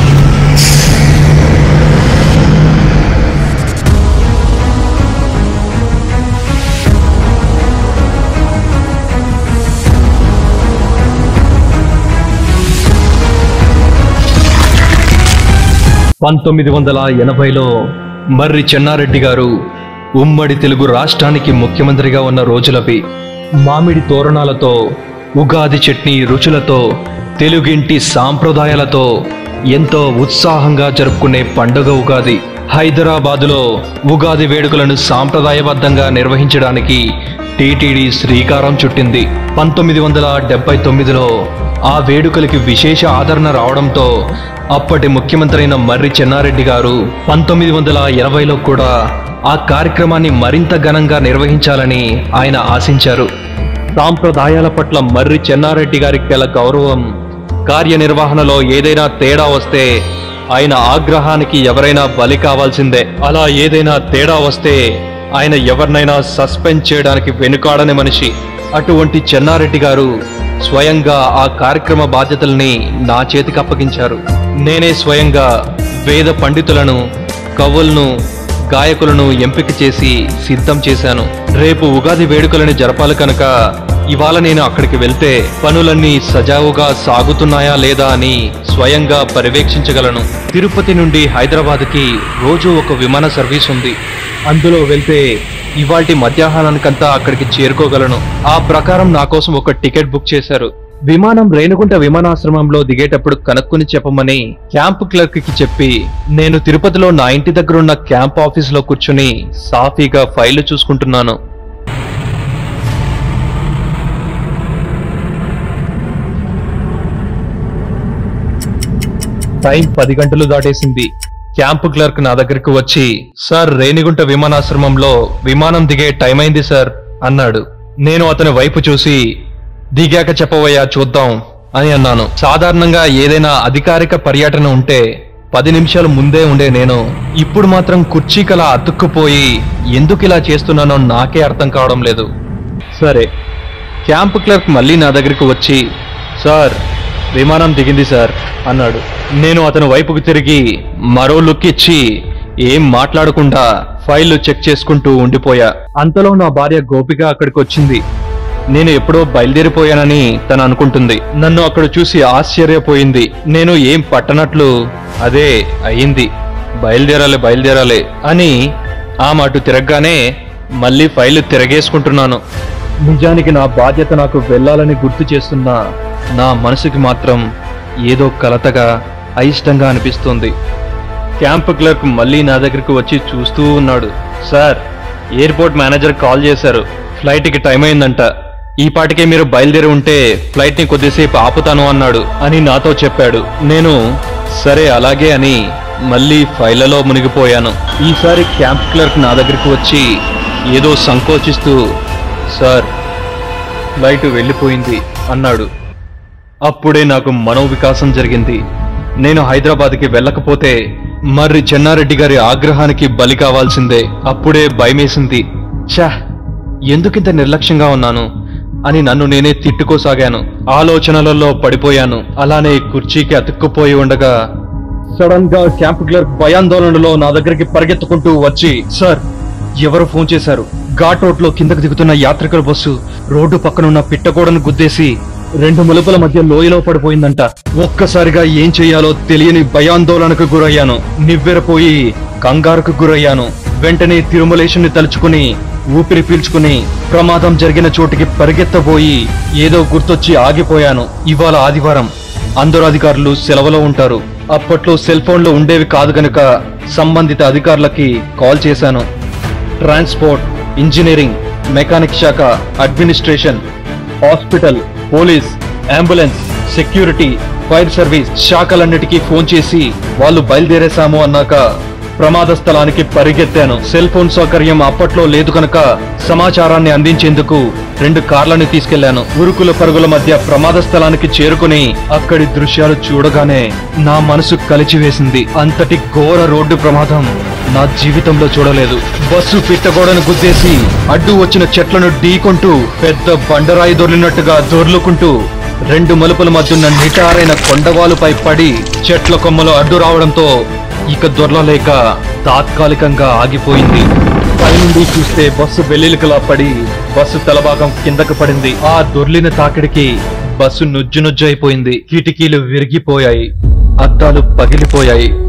పంతొమ్మిది వందల ఎనభైలో మర్రి చెన్నారెడ్డి గారు ఉమ్మడి తెలుగు రాష్ట్రానికి ముఖ్యమంత్రిగా ఉన్న రోజులవి మామిడి తోరణాలతో ఉగాది చట్నీ రుచులతో తెలుగింటి సాంప్రదాయాలతో ఎంతో ఉత్సాహంగా జరుపుకునే పండుగ ఉగాది హైదరాబాదులో ఉగాది వేడుకలను సాంప్రదాయబద్ధంగా నిర్వహించడానికి టీటీడీ శ్రీకారం చుట్టింది పంతొమ్మిది వందల డెబ్బై తొమ్మిదిలో ఆ వేడుకలకి విశేష ఆదరణ రావడంతో అప్పటి ముఖ్యమంత్రి అయిన మర్రి చెన్నారెడ్డి గారు పంతొమ్మిది వందల ఎనభైలో కూడా ఆ కార్యక్రమాన్ని మరింత ఘనంగా నిర్వహించాలని ఆయన ఆశించారు సాంప్రదాయాల పట్ల మర్రి చెన్నారెడ్డి గారికి గల గౌరవం కార్యనిర్వహణలో ఏదైనా తేడా వస్తే ఆయన ఆగ్రహానికి ఎవరైనా బలి కావాల్సిందే అలా ఏదైనా తేడా వస్తే ఆయన ఎవరినైనా సస్పెండ్ చేయడానికి వెనుకాడని మనిషి అటువంటి చెన్నారెడ్డి గారు స్వయంగా ఆ కార్యక్రమ బాధ్యతల్ని నా చేతికి అప్పగించారు నేనే స్వయంగా వేద పండితులను కవులను గాయకులను ఎంపిక చేసి సిద్ధం చేశాను రేపు ఉగాది వేడుకలను జరపాలి కనుక ఇవాళ నేను అక్కడికి వెళ్తే పనులన్నీ సజావుగా సాగుతున్నాయా లేదా అని స్వయంగా పర్యవేక్షించగలను తిరుపతి నుండి హైదరాబాద్కి రోజు ఒక విమాన సర్వీస్ ఉంది అందులో వెళ్తే ఇవాల్టి మధ్యాహ్నానికంతా అక్కడికి చేరుకోగలను ఆ ప్రకారం నా కోసం ఒక టికెట్ బుక్ చేశారు విమానం రేణుగుంట విమానాశ్రమంలో దిగేటప్పుడు కనుక్కొని చెప్పమని క్యాంప్ క్లర్క్ కి చెప్పి నేను తిరుపతిలో నా ఇంటి దగ్గర ఉన్న క్యాంప్ ఆఫీస్ లో కూర్చుని సాఫీగా ఫైళ్లు చూసుకుంటున్నాను టైం పది గంటలు దాటేసింది క్యాంపు క్లర్క్ నా దగ్గరికి వచ్చి సార్ రేణిగుంట విమానాశ్రమంలో విమానం దిగే టైం అయింది సార్ అన్నాడు నేను అతని వైపు చూసి దిగాక చెప్పవయ్యా చూద్దాం అని అన్నాను సాధారణంగా ఏదైనా అధికారిక పర్యటన ఉంటే పది నిమిషాలు ముందే ఉండే నేను ఇప్పుడు మాత్రం కుర్చీకలా అతుక్కుపోయి ఎందుకు ఇలా చేస్తున్నానో నాకే అర్థం కావడం లేదు సరే క్యాంప్ క్లర్క్ మళ్ళీ నా దగ్గరికి వచ్చి సార్ విమానం దిగింది సార్ అన్నాడు నేను అతని వైపుకు తిరిగి మరో లుక్ ఇచ్చి ఏం మాట్లాడకుండా ఫైళ్లు చెక్ చేసుకుంటూ ఉండిపోయా అంతలో నా భార్య గోపిక అక్కడికి వచ్చింది నేను ఎప్పుడో బయలుదేరిపోయానని తను అనుకుంటుంది నన్ను అక్కడ చూసి ఆశ్చర్యపోయింది నేను ఏం పట్టనట్లు అదే అయింది బయలుదేరాలి బయలుదేరాలి అని ఆ మాట తిరగగానే మళ్ళీ ఫైలు తిరగేసుకుంటున్నాను నిజానికి నా బాధ్యత నాకు వెళ్ళాలని గుర్తు చేస్తున్నా నా మనసుకి మాత్రం ఏదో కలతగా అయిష్టంగా అనిపిస్తుంది క్యాంప్ క్లర్క్ మళ్ళీ నా దగ్గరికి వచ్చి చూస్తూ ఉన్నాడు సార్ ఎయిర్పోర్ట్ మేనేజర్ కాల్ చేశారు ఫ్లైట్కి టైం అయిందంట ఈ పాటికే మీరు బయలుదేరి ఉంటే ఫ్లైట్ ని కొద్దిసేపు ఆపుతాను అన్నాడు అని నాతో చెప్పాడు నేను సరే అలాగే అని మళ్ళీ ఫైళ్లలో మునిగిపోయాను ఈసారి క్యాంప్ క్లర్క్ నా దగ్గరికి వచ్చి ఏదో సంకోచిస్తూ సార్ ఫ్లైట్ వెళ్ళిపోయింది అన్నాడు అప్పుడే నాకు మనోవికాసం జరిగింది నేను హైదరాబాద్కి వెళ్ళకపోతే మర్రి చెన్నారెడ్డి గారి ఆగ్రహానికి బలి కావాల్సిందే అప్పుడే భయమేసింది ఛా ఎందుకింత నిర్లక్ష్యంగా ఉన్నాను అని నన్ను నేనే తిట్టుకోసాగాను ఆలోచనలలో పడిపోయాను అలానే కుర్చీకి అతుక్కుపోయి ఉండగా సడన్ గా క్యాంప్ క్లర్క్ భయాందోళనలో నా దగ్గరికి పరిగెత్తుకుంటూ వచ్చి సార్ ఎవరు ఫోన్ చేశారు ఘాట్ రోడ్ లో కిందకు దిగుతున్న యాత్రికుల బస్సు రోడ్డు పక్కనున్న పిట్టగోడను గుద్దేసి రెండు మలుపుల మధ్య లోయలో పడిపోయిందంట ఒక్కసారిగా ఏం చేయాలో తెలియని భయాందోళనకు గురయ్యాను నివ్వెరపోయి కంగారుకు గురయ్యాను వెంటనే తిరుమలేశుని తలుచుకుని ఊపిరి పీల్చుకుని ప్రమాదం జరిగిన చోటికి పరిగెత్తబోయి ఏదో గుర్తొచ్చి ఆగిపోయాను ఇవాళ ఆదివారం అందరు అధికారులు సెలవులో ఉంటారు అప్పట్లో సెల్ ఫోన్లు ఉండేవి కాదు గనుక సంబంధిత అధికారులకి కాల్ చేశాను ట్రాన్స్పోర్ట్ ఇంజనీరింగ్ మెకానిక్ శాఖ administration hospital police ambulance security fire service శాఖలన్నిటికీ ఫోన్ చేసి వాళ్ళు బయలుదేరేశాము అన్నాక ప్రమాద స్థలానికి పరిగెత్తాను సెల్ ఫోన్ సౌకర్యం అప్పట్లో లేదు కనుక సమాచారాన్ని అందించేందుకు రెండు కార్లను తీసుకెళ్లాను ఉరుకుల పరుగుల మధ్య ప్రమాద స్థలానికి చేరుకుని అక్కడి దృశ్యాలు చూడగానే నా మనసు కలిచివేసింది అంతటి ఘోర రోడ్డు ప్రమాదం నా జీవితంలో చూడలేదు బస్సు పిట్టగోడను గుద్దేసి అడ్డు వచ్చిన చెట్లను ఢీకొంటూ పెద్ద బండరాయి దొర్లినట్టుగా దొర్లుకుంటూ రెండు మలుపుల మధ్యున్న నిటారైన కొండవాలుపై పడి చెట్ల కొమ్మలు అడ్డు రావడంతో ఇక దొర్లలేక తాత్కాలికంగా ఆగిపోయింది పైనుండి చూస్తే బస్సు వెల్లిలికలా పడి బస్సు తలభాగం కిందకు పడింది ఆ దొర్లిన తాకిడికి బస్సు నుజ్జు నుజ్జు అయిపోయింది కిటికీలు విరిగిపోయాయి అద్దాలు పగిలిపోయాయి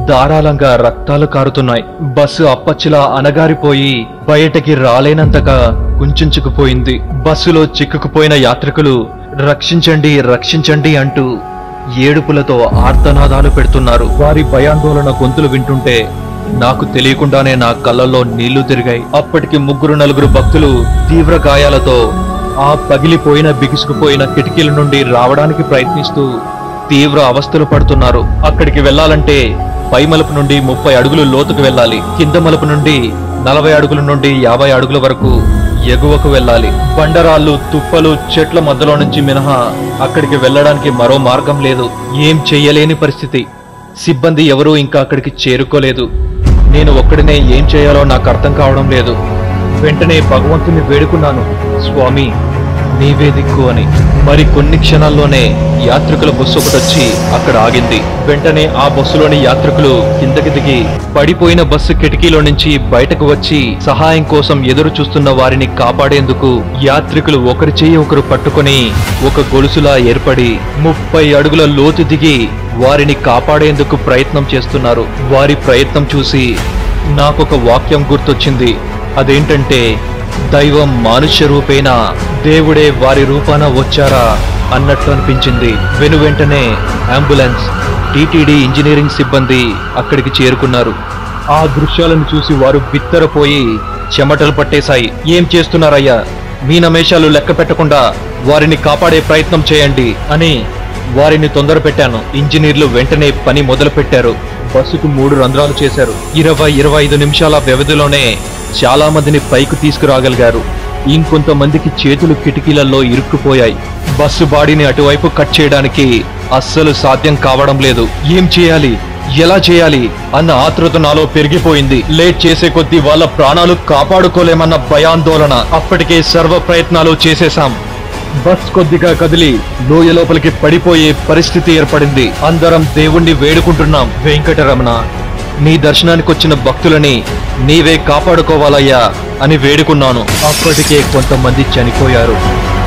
ధారాళంగా రక్తాలు కారుతున్నాయి బస్సు అప్పచ్చిలా అనగారిపోయి బయటకి రాలేనంతగా కుంచుకుపోయింది బస్సులో చిక్కుకుపోయిన యాత్రికులు రక్షించండి రక్షించండి అంటూ ఏడుపులతో ఆర్తనాదాలు పెడుతున్నారు వారి భయాందోళన గొంతులు వింటుంటే నాకు తెలియకుండానే నా కళ్ళల్లో నీళ్లు తిరిగాయి అప్పటికి ముగ్గురు నలుగురు భక్తులు తీవ్ర గాయాలతో ఆ పగిలిపోయిన బిగుసుకుపోయిన కిటికీల నుండి రావడానికి ప్రయత్నిస్తూ తీవ్ర అవస్థలు పడుతున్నారు అక్కడికి వెళ్ళాలంటే పై మలుపు నుండి ముప్పై అడుగులు లోతుకు వెళ్ళాలి కింద మలుపు నుండి నలభై అడుగుల నుండి యాభై అడుగుల వరకు ఎగువకు వెళ్ళాలి బండరాళ్ళు తుప్పలు చెట్ల మధ్యలో నుంచి మినహా అక్కడికి వెళ్ళడానికి మరో మార్గం లేదు ఏం చెయ్యలేని పరిస్థితి సిబ్బంది ఎవరూ ఇంకా అక్కడికి చేరుకోలేదు నేను ఒక్కడినే ఏం చేయాలో నాకు అర్థం కావడం లేదు వెంటనే భగవంతుని వేడుకున్నాను స్వామి నీవే దిక్కు అని మరి కొన్ని క్షణాల్లోనే యాత్రికుల బస్సు ఒకటొచ్చి అక్కడ ఆగింది వెంటనే ఆ బస్సులోని యాత్రికులు కిందకి దిగి పడిపోయిన బస్సు కిటికీలో నుంచి బయటకు వచ్చి సహాయం కోసం ఎదురు చూస్తున్న వారిని కాపాడేందుకు యాత్రికులు ఒకరి చేయి ఒకరు పట్టుకొని ఒక గొలుసులా ఏర్పడి ముప్పై అడుగుల లోతు దిగి వారిని కాపాడేందుకు ప్రయత్నం చేస్తున్నారు వారి ప్రయత్నం చూసి నాకొక వాక్యం గుర్తొచ్చింది అదేంటంటే దైవం మానుష్య రూపేణ దేవుడే వారి రూపాన వచ్చారా అన్నట్లు అనిపించింది వెను వెంటనే అంబులెన్స్ టీటీడీ ఇంజనీరింగ్ సిబ్బంది అక్కడికి చేరుకున్నారు ఆ దృశ్యాలను చూసి వారు బిత్తరపోయి చెమటలు పట్టేశాయి ఏం చేస్తున్నారయ్యా మీ నమేషాలు లెక్క పెట్టకుండా వారిని కాపాడే ప్రయత్నం చేయండి అని వారిని తొందర పెట్టాను ఇంజనీర్లు వెంటనే పని మొదలు పెట్టారు బస్సుకు మూడు రంధ్రాలు చేశారు ఇరవై ఇరవై ఐదు నిమిషాల వ్యవధిలోనే చాలా మందిని పైకి తీసుకురాగలిగారు ఇంకొంతమందికి చేతులు కిటికీలలో ఇరుక్కుపోయాయి బస్సు బాడీని అటువైపు కట్ చేయడానికి అస్సలు సాధ్యం కావడం లేదు ఏం చేయాలి ఎలా చేయాలి అన్న ఆతృత నాలో పెరిగిపోయింది లేట్ చేసే కొద్దీ వాళ్ళ ప్రాణాలు కాపాడుకోలేమన్న భయాందోళన అప్పటికే సర్వ ప్రయత్నాలు చేసేశాం బస్ కొద్దిగా కదిలి లోయ లోపలికి పడిపోయే పరిస్థితి ఏర్పడింది అందరం దేవుణ్ణి వేడుకుంటున్నాం వెంకటరమణ నీ దర్శనానికి వచ్చిన భక్తులని నీవే కాపాడుకోవాలయ్యా అని వేడుకున్నాను అప్పటికే కొంతమంది చనిపోయారు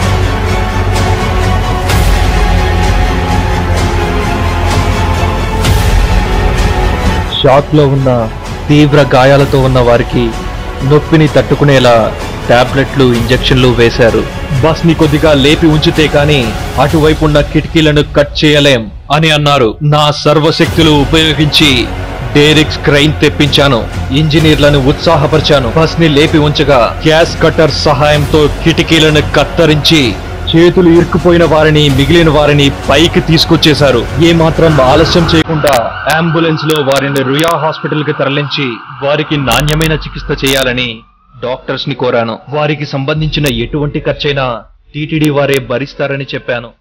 షాక్ లో ఉన్న తీవ్ర గాయాలతో ఉన్న వారికి నొప్పిని తట్టుకునేలా టాబ్లెట్లు ఇంజెక్షన్లు వేశారు బస్ ని కొద్దిగా లేపి ఉంచితే కాని అటువైపు ఉన్న కిటికీలను కట్ చేయలేం అని అన్నారు నా సర్వశక్తులు ఉపయోగించి డేరిక్స్ క్రైన్ తెప్పించాను ఇంజనీర్లను ఉత్సాహపరిచాను బస్ ని లేపి ఉంచగా గ్యాస్ కట్టర్ సహాయంతో కిటికీలను కత్తరించి చేతులు ఇరుక్కుపోయిన వారిని మిగిలిన వారిని పైకి తీసుకొచ్చేశారు ఏమాత్రం ఆలస్యం చేయకుండా అంబులెన్స్ లో వారిని రుయా హాస్పిటల్ కి తరలించి వారికి నాణ్యమైన చికిత్స చేయాలని డాక్టర్స్ ని కోరాను వారికి సంబంధించిన ఎటువంటి ఖర్చైనా టీటీడీ వారే భరిస్తారని చెప్పాను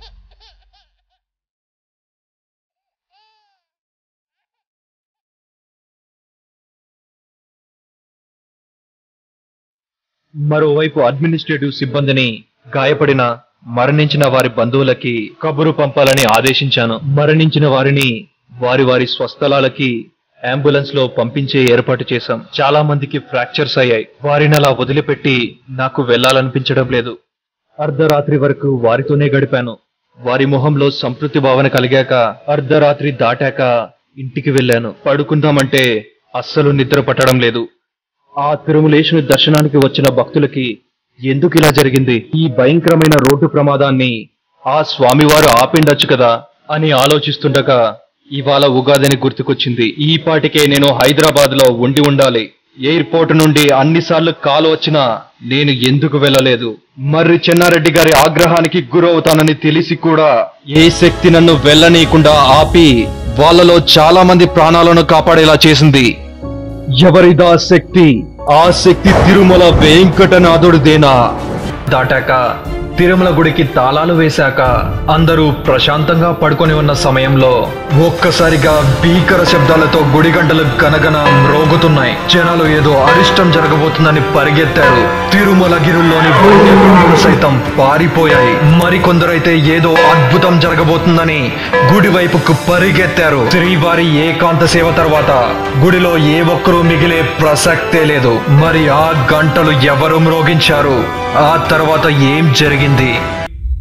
మరోవైపు అడ్మినిస్ట్రేటివ్ సిబ్బందిని గాయపడిన మరణించిన వారి బంధువులకి కబురు పంపాలని ఆదేశించాను మరణించిన వారిని వారి వారి స్వస్థలాలకి అంబులెన్స్ లో పంపించే ఏర్పాటు చేశాం చాలా మందికి ఫ్రాక్చర్స్ అయ్యాయి వారిని అలా వదిలిపెట్టి నాకు వెళ్లాలనిపించడం లేదు అర్ధరాత్రి వరకు వారితోనే గడిపాను వారి మొహంలో సంతృప్తి భావన కలిగాక అర్ధరాత్రి దాటాక ఇంటికి వెళ్ళాను పడుకుందామంటే అస్సలు నిద్ర పట్టడం లేదు ఆ తిరుమలేశుని దర్శనానికి వచ్చిన భక్తులకి ఎందుకు ఇలా జరిగింది ఈ భయంకరమైన రోడ్డు ప్రమాదాన్ని ఆ స్వామివారు ఆపిండొచ్చు కదా అని ఆలోచిస్తుండగా ఇవాళ ఉగాదని గుర్తుకొచ్చింది ఈ పాటికే నేను హైదరాబాద్ లో ఉండి ఉండాలి ఎయిర్పోర్ట్ నుండి అన్నిసార్లు కాల్ వచ్చినా నేను ఎందుకు వెళ్ళలేదు మర్రి చెన్నారెడ్డి గారి ఆగ్రహానికి గురవుతానని తెలిసి కూడా ఏ శక్తి నన్ను వెళ్ళనీయకుండా ఆపి వాళ్ళలో చాలా మంది ప్రాణాలను కాపాడేలా చేసింది ఎవరిదా శక్తి ఆ శక్తి తిరుమల వెంకటనాథుడిదేనా దాటాక తిరుమల గుడికి తాళాలు వేశాక అందరూ ప్రశాంతంగా పడుకొని ఉన్న సమయంలో ఒక్కసారిగా భీకర శబ్దాలతో గుడి గంటలు గనగన మ్రోగుతున్నాయి జనాలు ఏదో అరిష్టం జరగబోతుందని పరిగెత్తారు తిరుమల గిరుల్లోని వన్యప్రాణులు సైతం పారిపోయాయి మరికొందరైతే ఏదో అద్భుతం జరగబోతుందని గుడి వైపుకు పరిగెత్తారు శ్రీవారి ఏకాంత సేవ తర్వాత గుడిలో ఏ ఒక్కరూ మిగిలే ప్రసక్తే లేదు మరి ఆ గంటలు ఎవరు మ్రోగించారు ఆ తర్వాత ఏం జరిగింది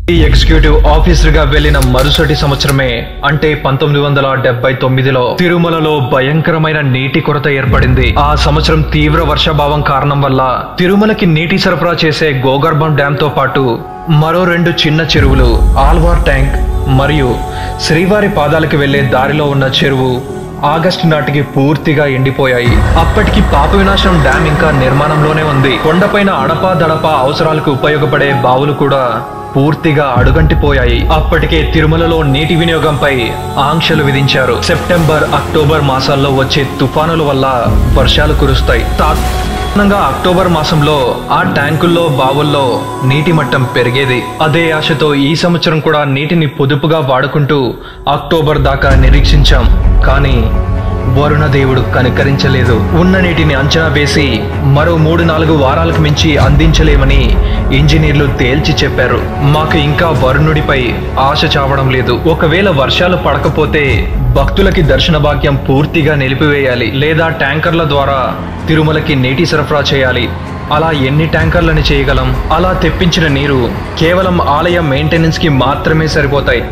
ఈ ఎగ్జిక్యూటివ్ ఆఫీసర్ గా వెళ్లిన మరుసటి సంవత్సరమే అంటే పంతొమ్మిది వందల డెబ్బై తొమ్మిదిలో తిరుమలలో భయంకరమైన నీటి కొరత ఏర్పడింది ఆ సంవత్సరం తీవ్ర వర్షాభావం కారణం వల్ల తిరుమలకి నీటి సరఫరా చేసే గోగర్భం డ్యామ్ తో పాటు మరో రెండు చిన్న చెరువులు ఆల్వార్ ట్యాంక్ మరియు శ్రీవారి పాదాలకు వెళ్లే దారిలో ఉన్న చెరువు ఆగస్టు నాటికి పూర్తిగా ఎండిపోయాయి అప్పటికి పాప వినాశనం డ్యామ్ ఇంకా నిర్మాణంలోనే ఉంది కొండపైన అడపా దడపా అవసరాలకు ఉపయోగపడే బావులు కూడా పూర్తిగా అడుగంటిపోయాయి అప్పటికే తిరుమలలో నీటి వినియోగంపై ఆంక్షలు విధించారు సెప్టెంబర్ అక్టోబర్ మాసాల్లో వచ్చే తుఫానుల వల్ల వర్షాలు కురుస్తాయి సాధారణంగా అక్టోబర్ మాసంలో ఆ ట్యాంకుల్లో బావుల్లో నీటి మట్టం పెరిగేది అదే ఆశతో ఈ సంవత్సరం కూడా నీటిని పొదుపుగా వాడుకుంటూ అక్టోబర్ దాకా నిరీక్షించాం కానీ వరుణ దేవుడు కనికరించలేదు ఉన్న నీటిని అంచనా వేసి మరో మూడు నాలుగు వారాలకు మించి అందించలేమని ఇంజనీర్లు తేల్చి చెప్పారు మాకు ఇంకా వరుణుడిపై ఆశ చావడం లేదు ఒకవేళ వర్షాలు పడకపోతే భక్తులకి దర్శన భాగ్యం పూర్తిగా నిలిపివేయాలి లేదా ట్యాంకర్ల ద్వారా తిరుమలకి నీటి సరఫరా చేయాలి అలా ఎన్ని ట్యాంకర్లను చేయగలం అలా తెప్పించిన నీరు కేవలం ఆలయ మెయింటెనెన్స్ కి మాత్రమే సరిపోతాయి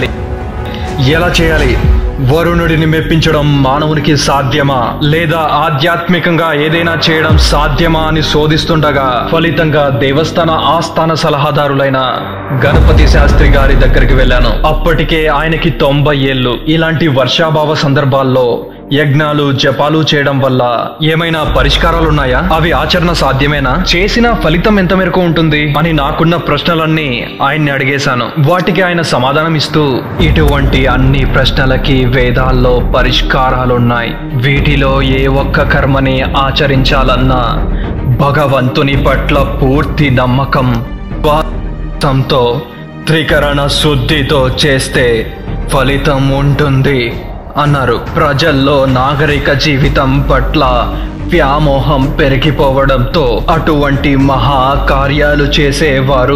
ఎలా చేయాలి వరుణుడిని మెప్పించడం మానవునికి సాధ్యమా లేదా ఆధ్యాత్మికంగా ఏదైనా చేయడం సాధ్యమా అని శోధిస్తుండగా ఫలితంగా దేవస్థాన ఆస్థాన సలహాదారులైన గణపతి శాస్త్రి గారి దగ్గరికి వెళ్ళాను అప్పటికే ఆయనకి తొంభై ఏళ్ళు ఇలాంటి వర్షాభావ సందర్భాల్లో యజ్ఞాలు జపాలు చేయడం వల్ల ఏమైనా పరిష్కారాలున్నాయా అవి ఆచరణ సాధ్యమేనా చేసిన ఫలితం ఎంత మేరకు ఉంటుంది అని నాకున్న ప్రశ్నలన్నీ ఆయన్ని అడిగేశాను వాటికి ఆయన సమాధానం ఇస్తూ ఇటువంటి అన్ని ప్రశ్నలకి వేదాల్లో పరిష్కారాలున్నాయి వీటిలో ఏ ఒక్క కర్మని ఆచరించాలన్నా భగవంతుని పట్ల పూర్తి నమ్మకం విశ్వాసంతో త్రికరణ శుద్ధితో చేస్తే ఫలితం ఉంటుంది అన్నారు ప్రజల్లో నాగరిక జీవితం పట్ల వ్యామోహం పెరిగిపోవడంతో అటువంటి మహా కార్యాలు చేసేవారు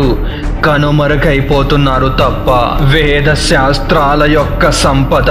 కనుమరుగైపోతున్నారు తప్ప వేద శాస్త్రాల యొక్క సంపద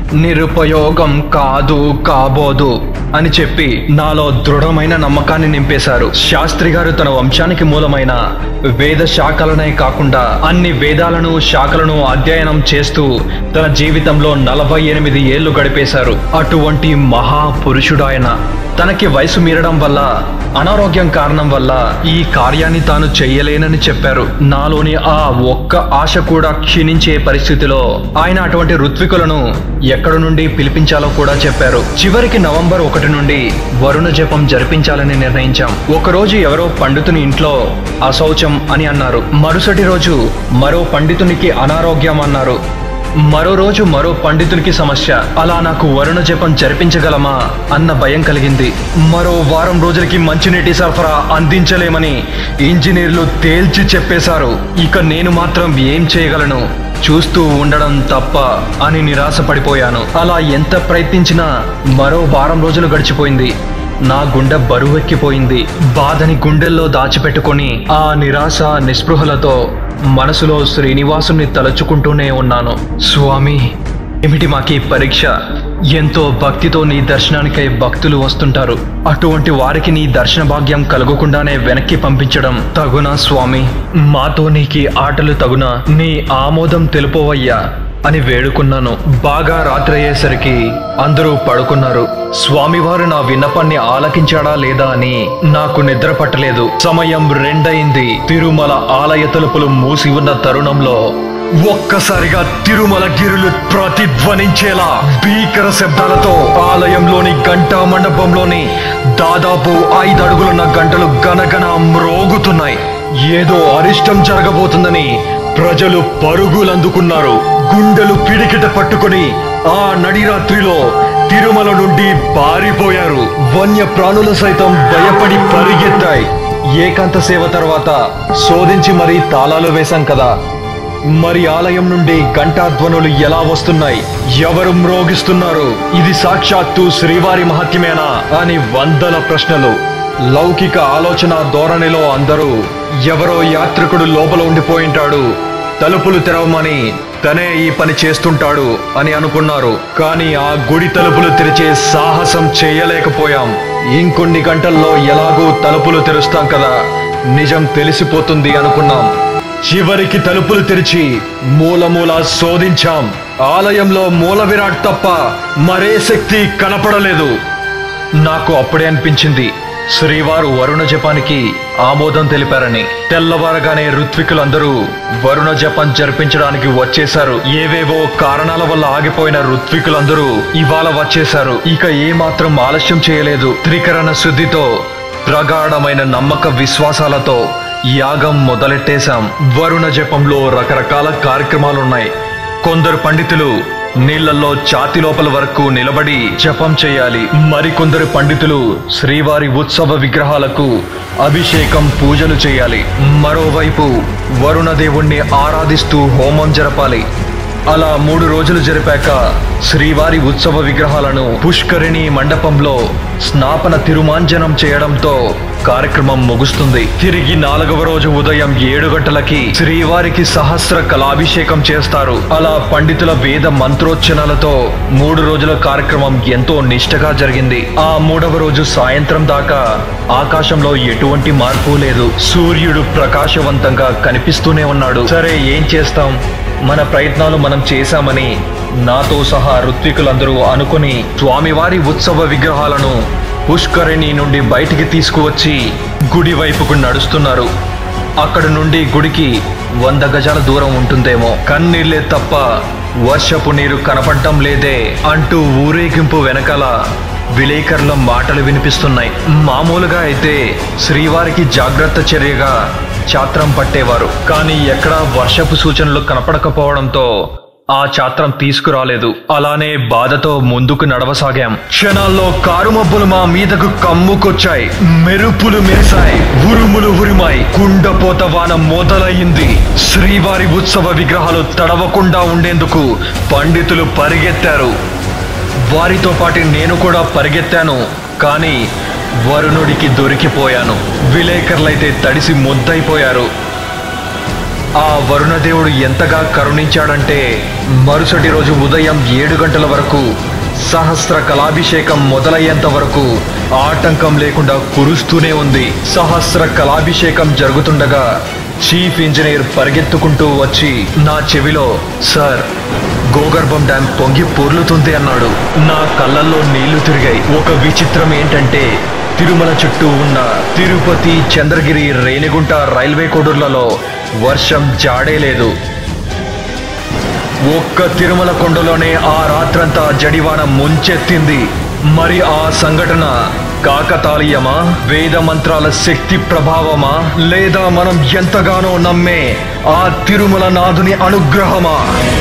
నిరుపయోగం కాదు కాబోదు అని చెప్పి నాలో దృఢమైన నమ్మకాన్ని నింపేశారు శాస్త్రి గారు తన వంశానికి మూలమైన వేద శాఖలనే కాకుండా అన్ని వేదాలను శాఖలను అధ్యయనం చేస్తూ తన జీవితంలో నలభై ఎనిమిది ఏళ్లు గడిపేశారు అటువంటి మహాపురుషుడాయన తనకి వయసు మీరడం వల్ల అనారోగ్యం కారణం వల్ల ఈ కార్యాన్ని తాను చెయ్యలేనని చెప్పారు నాలోని ఆ ఒక్క ఆశ కూడా క్షీణించే పరిస్థితిలో ఆయన అటువంటి ఋత్వికులను ఎక్కడ నుండి పిలిపించాలో కూడా చెప్పారు చివరికి నవంబర్ ఒకటి నుండి వరుణ జపం జరిపించాలని నిర్ణయించాం ఒకరోజు ఎవరో పండితుని ఇంట్లో అశౌచం అని అన్నారు మరుసటి రోజు మరో పండితునికి అనారోగ్యం అన్నారు మరో రోజు మరో పండితునికి సమస్య అలా నాకు వరుణ జపం జరిపించగలమా అన్న భయం కలిగింది మరో వారం రోజులకి మంచినీటి సరఫరా అందించలేమని ఇంజనీర్లు తేల్చి చెప్పేశారు ఇక నేను మాత్రం ఏం చేయగలను చూస్తూ ఉండడం తప్ప అని నిరాశపడిపోయాను అలా ఎంత ప్రయత్నించినా మరో వారం రోజులు గడిచిపోయింది నా గుండె బరువెక్కిపోయింది బాధని గుండెల్లో దాచిపెట్టుకొని ఆ నిరాశ నిస్పృహలతో మనసులో శ్రీనివాసుని తలుచుకుంటూనే ఉన్నాను స్వామి ఏమిటి మాకీ పరీక్ష ఎంతో భక్తితో నీ దర్శనానికై భక్తులు వస్తుంటారు అటువంటి వారికి నీ దర్శన భాగ్యం కలగకుండానే వెనక్కి పంపించడం తగునా స్వామి మాతో నీకి ఆటలు తగునా నీ ఆమోదం తెలుపోవయ్యా అని వేడుకున్నాను బాగా రాత్రి అయ్యేసరికి అందరూ పడుకున్నారు స్వామివారు నా విన్నపాన్ని ఆలకించాడా లేదా అని నాకు నిద్ర పట్టలేదు సమయం రెండయింది తిరుమల ఆలయ తలుపులు మూసి ఉన్న తరుణంలో ఒక్కసారిగా తిరుమల గిరులు ప్రతిధ్వనించేలా భీకర శబ్దాలతో ఆలయంలోని గంటా మండపంలోని దాదాపు ఐదు అడుగులున్న గంటలు గనగన మ్రోగుతున్నాయి ఏదో అరిష్టం జరగబోతుందని ప్రజలు పరుగులందుకున్నారు గుండెలు పిడికిట పట్టుకొని ఆ నడిరాత్రిలో తిరుమల నుండి పారిపోయారు వన్య ప్రాణులు సైతం భయపడి పరిగెత్తాయి ఏకాంత సేవ తర్వాత శోధించి మరీ తాళాలు వేశాం కదా మరి ఆలయం నుండి ఘంటాధ్వనులు ఎలా వస్తున్నాయి ఎవరు మ్రోగిస్తున్నారు ఇది సాక్షాత్తు శ్రీవారి మహత్యమేనా అని వందల ప్రశ్నలు లౌకిక ఆలోచన ధోరణిలో అందరూ ఎవరో యాత్రికుడు లోపల ఉండిపోయింటాడు తలుపులు తెరవమని తనే ఈ పని చేస్తుంటాడు అని అనుకున్నారు కానీ ఆ గుడి తలుపులు తెరిచే సాహసం చేయలేకపోయాం ఇంకొన్ని గంటల్లో ఎలాగూ తలుపులు తెరుస్తాం కదా నిజం తెలిసిపోతుంది అనుకున్నాం చివరికి తలుపులు తెరిచి మూల మూల శోధించాం ఆలయంలో మూల విరాట్ తప్ప మరే శక్తి కనపడలేదు నాకు అప్పుడే అనిపించింది శ్రీవారు వరుణ జపానికి ఆమోదం తెలిపారని తెల్లవారగానే ఋత్వికులందరూ వరుణ జపం జరిపించడానికి వచ్చేశారు ఏవేవో కారణాల వల్ల ఆగిపోయిన ఋత్వికులందరూ ఇవాళ వచ్చేశారు ఇక ఏ మాత్రం ఆలస్యం చేయలేదు త్రికరణ శుద్ధితో ప్రగాఢమైన నమ్మక విశ్వాసాలతో యాగం మొదలెట్టేశాం వరుణ జపంలో రకరకాల కార్యక్రమాలున్నాయి కొందరు పండితులు నీళ్లలో ఛాతి లోపల వరకు నిలబడి జపం చేయాలి మరికొందరు పండితులు శ్రీవారి ఉత్సవ విగ్రహాలకు అభిషేకం పూజలు చేయాలి మరోవైపు వరుణ దేవుణ్ణి ఆరాధిస్తూ హోమం జరపాలి అలా మూడు రోజులు జరిపాక శ్రీవారి ఉత్సవ విగ్రహాలను పుష్కరిణి మండపంలో స్నాపన తిరుమాంజనం చేయడంతో కార్యక్రమం ముగుస్తుంది తిరిగి నాలుగవ రోజు ఉదయం ఏడు గంటలకి శ్రీవారికి సహస్ర కళాభిషేకం చేస్తారు అలా పండితుల వేద మంత్రోచ్చరణలతో మూడు రోజుల కార్యక్రమం ఎంతో నిష్టగా జరిగింది ఆ మూడవ రోజు సాయంత్రం దాకా ఆకాశంలో ఎటువంటి మార్పు లేదు సూర్యుడు ప్రకాశవంతంగా కనిపిస్తూనే ఉన్నాడు సరే ఏం చేస్తాం మన ప్రయత్నాలు మనం చేశామని నాతో సహా ఋత్వికులందరూ అనుకుని స్వామివారి ఉత్సవ విగ్రహాలను పుష్కరిణి నుండి బయటికి తీసుకువచ్చి గుడి వైపుకు నడుస్తున్నారు అక్కడ నుండి గుడికి వంద గజాల దూరం ఉంటుందేమో కన్నీళ్లే తప్ప వర్షపు నీరు కనపడటం లేదే అంటూ ఊరేగింపు వెనకాల విలేకరుల మాటలు వినిపిస్తున్నాయి మామూలుగా అయితే శ్రీవారికి జాగ్రత్త చర్యగా ఛాత్రం పట్టేవారు కానీ ఎక్కడా వర్షపు సూచనలు కనపడకపోవడంతో ఆ ఛాత్రం తీసుకురాలేదు అలానే బాధతో ముందుకు నడవసాగాం క్షణాల్లో కారు మబ్బులు మా మీదకు కమ్ముకొచ్చాయి మెరుపులు మెరిశాయి ఉరుములు ఉరిమాయి కుండపోత వాన మొదలయ్యింది శ్రీవారి ఉత్సవ విగ్రహాలు తడవకుండా ఉండేందుకు పండితులు పరిగెత్తారు వారితో పాటు నేను కూడా పరిగెత్తాను కానీ వరుణుడికి దొరికిపోయాను విలేకరులైతే తడిసి ముద్దయిపోయారు ఆ వరుణదేవుడు ఎంతగా కరుణించాడంటే మరుసటి రోజు ఉదయం ఏడు గంటల వరకు సహస్ర కళాభిషేకం మొదలయ్యేంత వరకు ఆటంకం లేకుండా కురుస్తూనే ఉంది సహస్ర కళాభిషేకం జరుగుతుండగా చీఫ్ ఇంజనీర్ పరిగెత్తుకుంటూ వచ్చి నా చెవిలో సార్ గోగర్భం డ్యాం పొంగి పొర్లుతుంది అన్నాడు నా కళ్ళల్లో నీళ్లు తిరిగాయి ఒక విచిత్రం ఏంటంటే తిరుమల చుట్టూ ఉన్న తిరుపతి చంద్రగిరి రేణిగుంట రైల్వే కోడూర్లలో వర్షం జాడే లేదు ఒక్క తిరుమల కొండలోనే ఆ రాత్రంతా జడివాన ముంచెత్తింది మరి ఆ సంఘటన కాకతాళీయమా వేద మంత్రాల శక్తి ప్రభావమా లేదా మనం ఎంతగానో నమ్మే ఆ తిరుమల నాథుని అనుగ్రహమా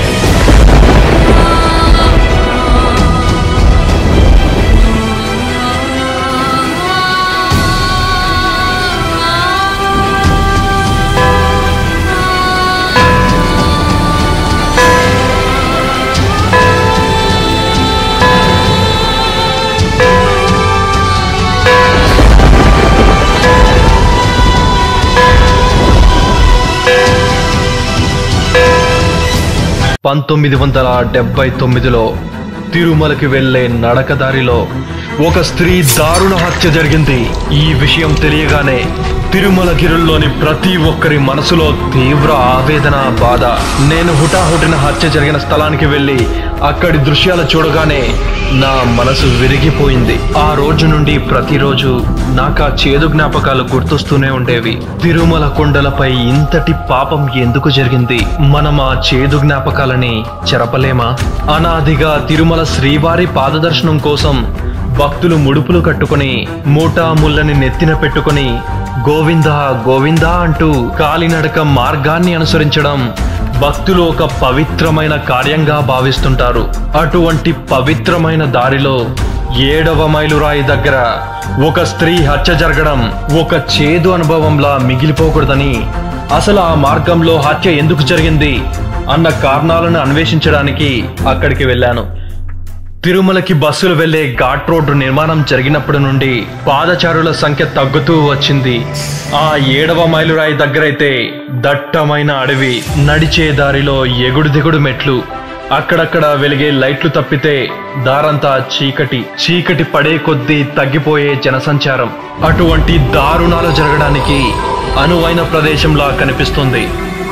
పంతొమ్మిది వందల డెబ్బై తొమ్మిదిలో తిరుమలకి వెళ్లే నడకదారిలో ఒక స్త్రీ దారుణ హత్య జరిగింది ఈ విషయం తెలియగానే తిరుమల గిరుల్లోని ప్రతి ఒక్కరి మనసులో తీవ్ర ఆవేదన బాధ నేను హుటాహుటిన హత్య జరిగిన స్థలానికి వెళ్ళి అక్కడి దృశ్యాలు చూడగానే నా మనసు విరిగిపోయింది ఆ రోజు నుండి ప్రతిరోజు నాకు ఆ చేదు జ్ఞాపకాలు గుర్తొస్తూనే ఉండేవి తిరుమల కొండలపై ఇంతటి పాపం ఎందుకు జరిగింది మనం ఆ చేదు జ్ఞాపకాలని చెరపలేమా అనాదిగా తిరుమల శ్రీవారి పాదదర్శనం కోసం భక్తులు ముడుపులు కట్టుకుని మూటా ముళ్ళని నెత్తిన పెట్టుకుని గోవింద గోవింద అంటూ కాలినడక మార్గాన్ని అనుసరించడం భక్తులు ఒక పవిత్రమైన కార్యంగా భావిస్తుంటారు అటువంటి పవిత్రమైన దారిలో ఏడవ మైలురాయి దగ్గర ఒక స్త్రీ హత్య జరగడం ఒక చేదు అనుభవంలా మిగిలిపోకూడదని అసలు ఆ మార్గంలో హత్య ఎందుకు జరిగింది అన్న కారణాలను అన్వేషించడానికి అక్కడికి వెళ్ళాను తిరుమలకి బస్సులు వెళ్లే ఘాట్ రోడ్డు నిర్మాణం జరిగినప్పటి నుండి పాదచారుల సంఖ్య తగ్గుతూ వచ్చింది ఆ ఏడవ మైలురాయి దగ్గరైతే దట్టమైన అడవి నడిచే దారిలో ఎగుడు దిగుడు మెట్లు అక్కడక్కడ వెలిగే లైట్లు తప్పితే దారంతా చీకటి చీకటి పడే కొద్దీ తగ్గిపోయే జనసంచారం అటువంటి దారుణాలు జరగడానికి అనువైన ప్రదేశంలా కనిపిస్తుంది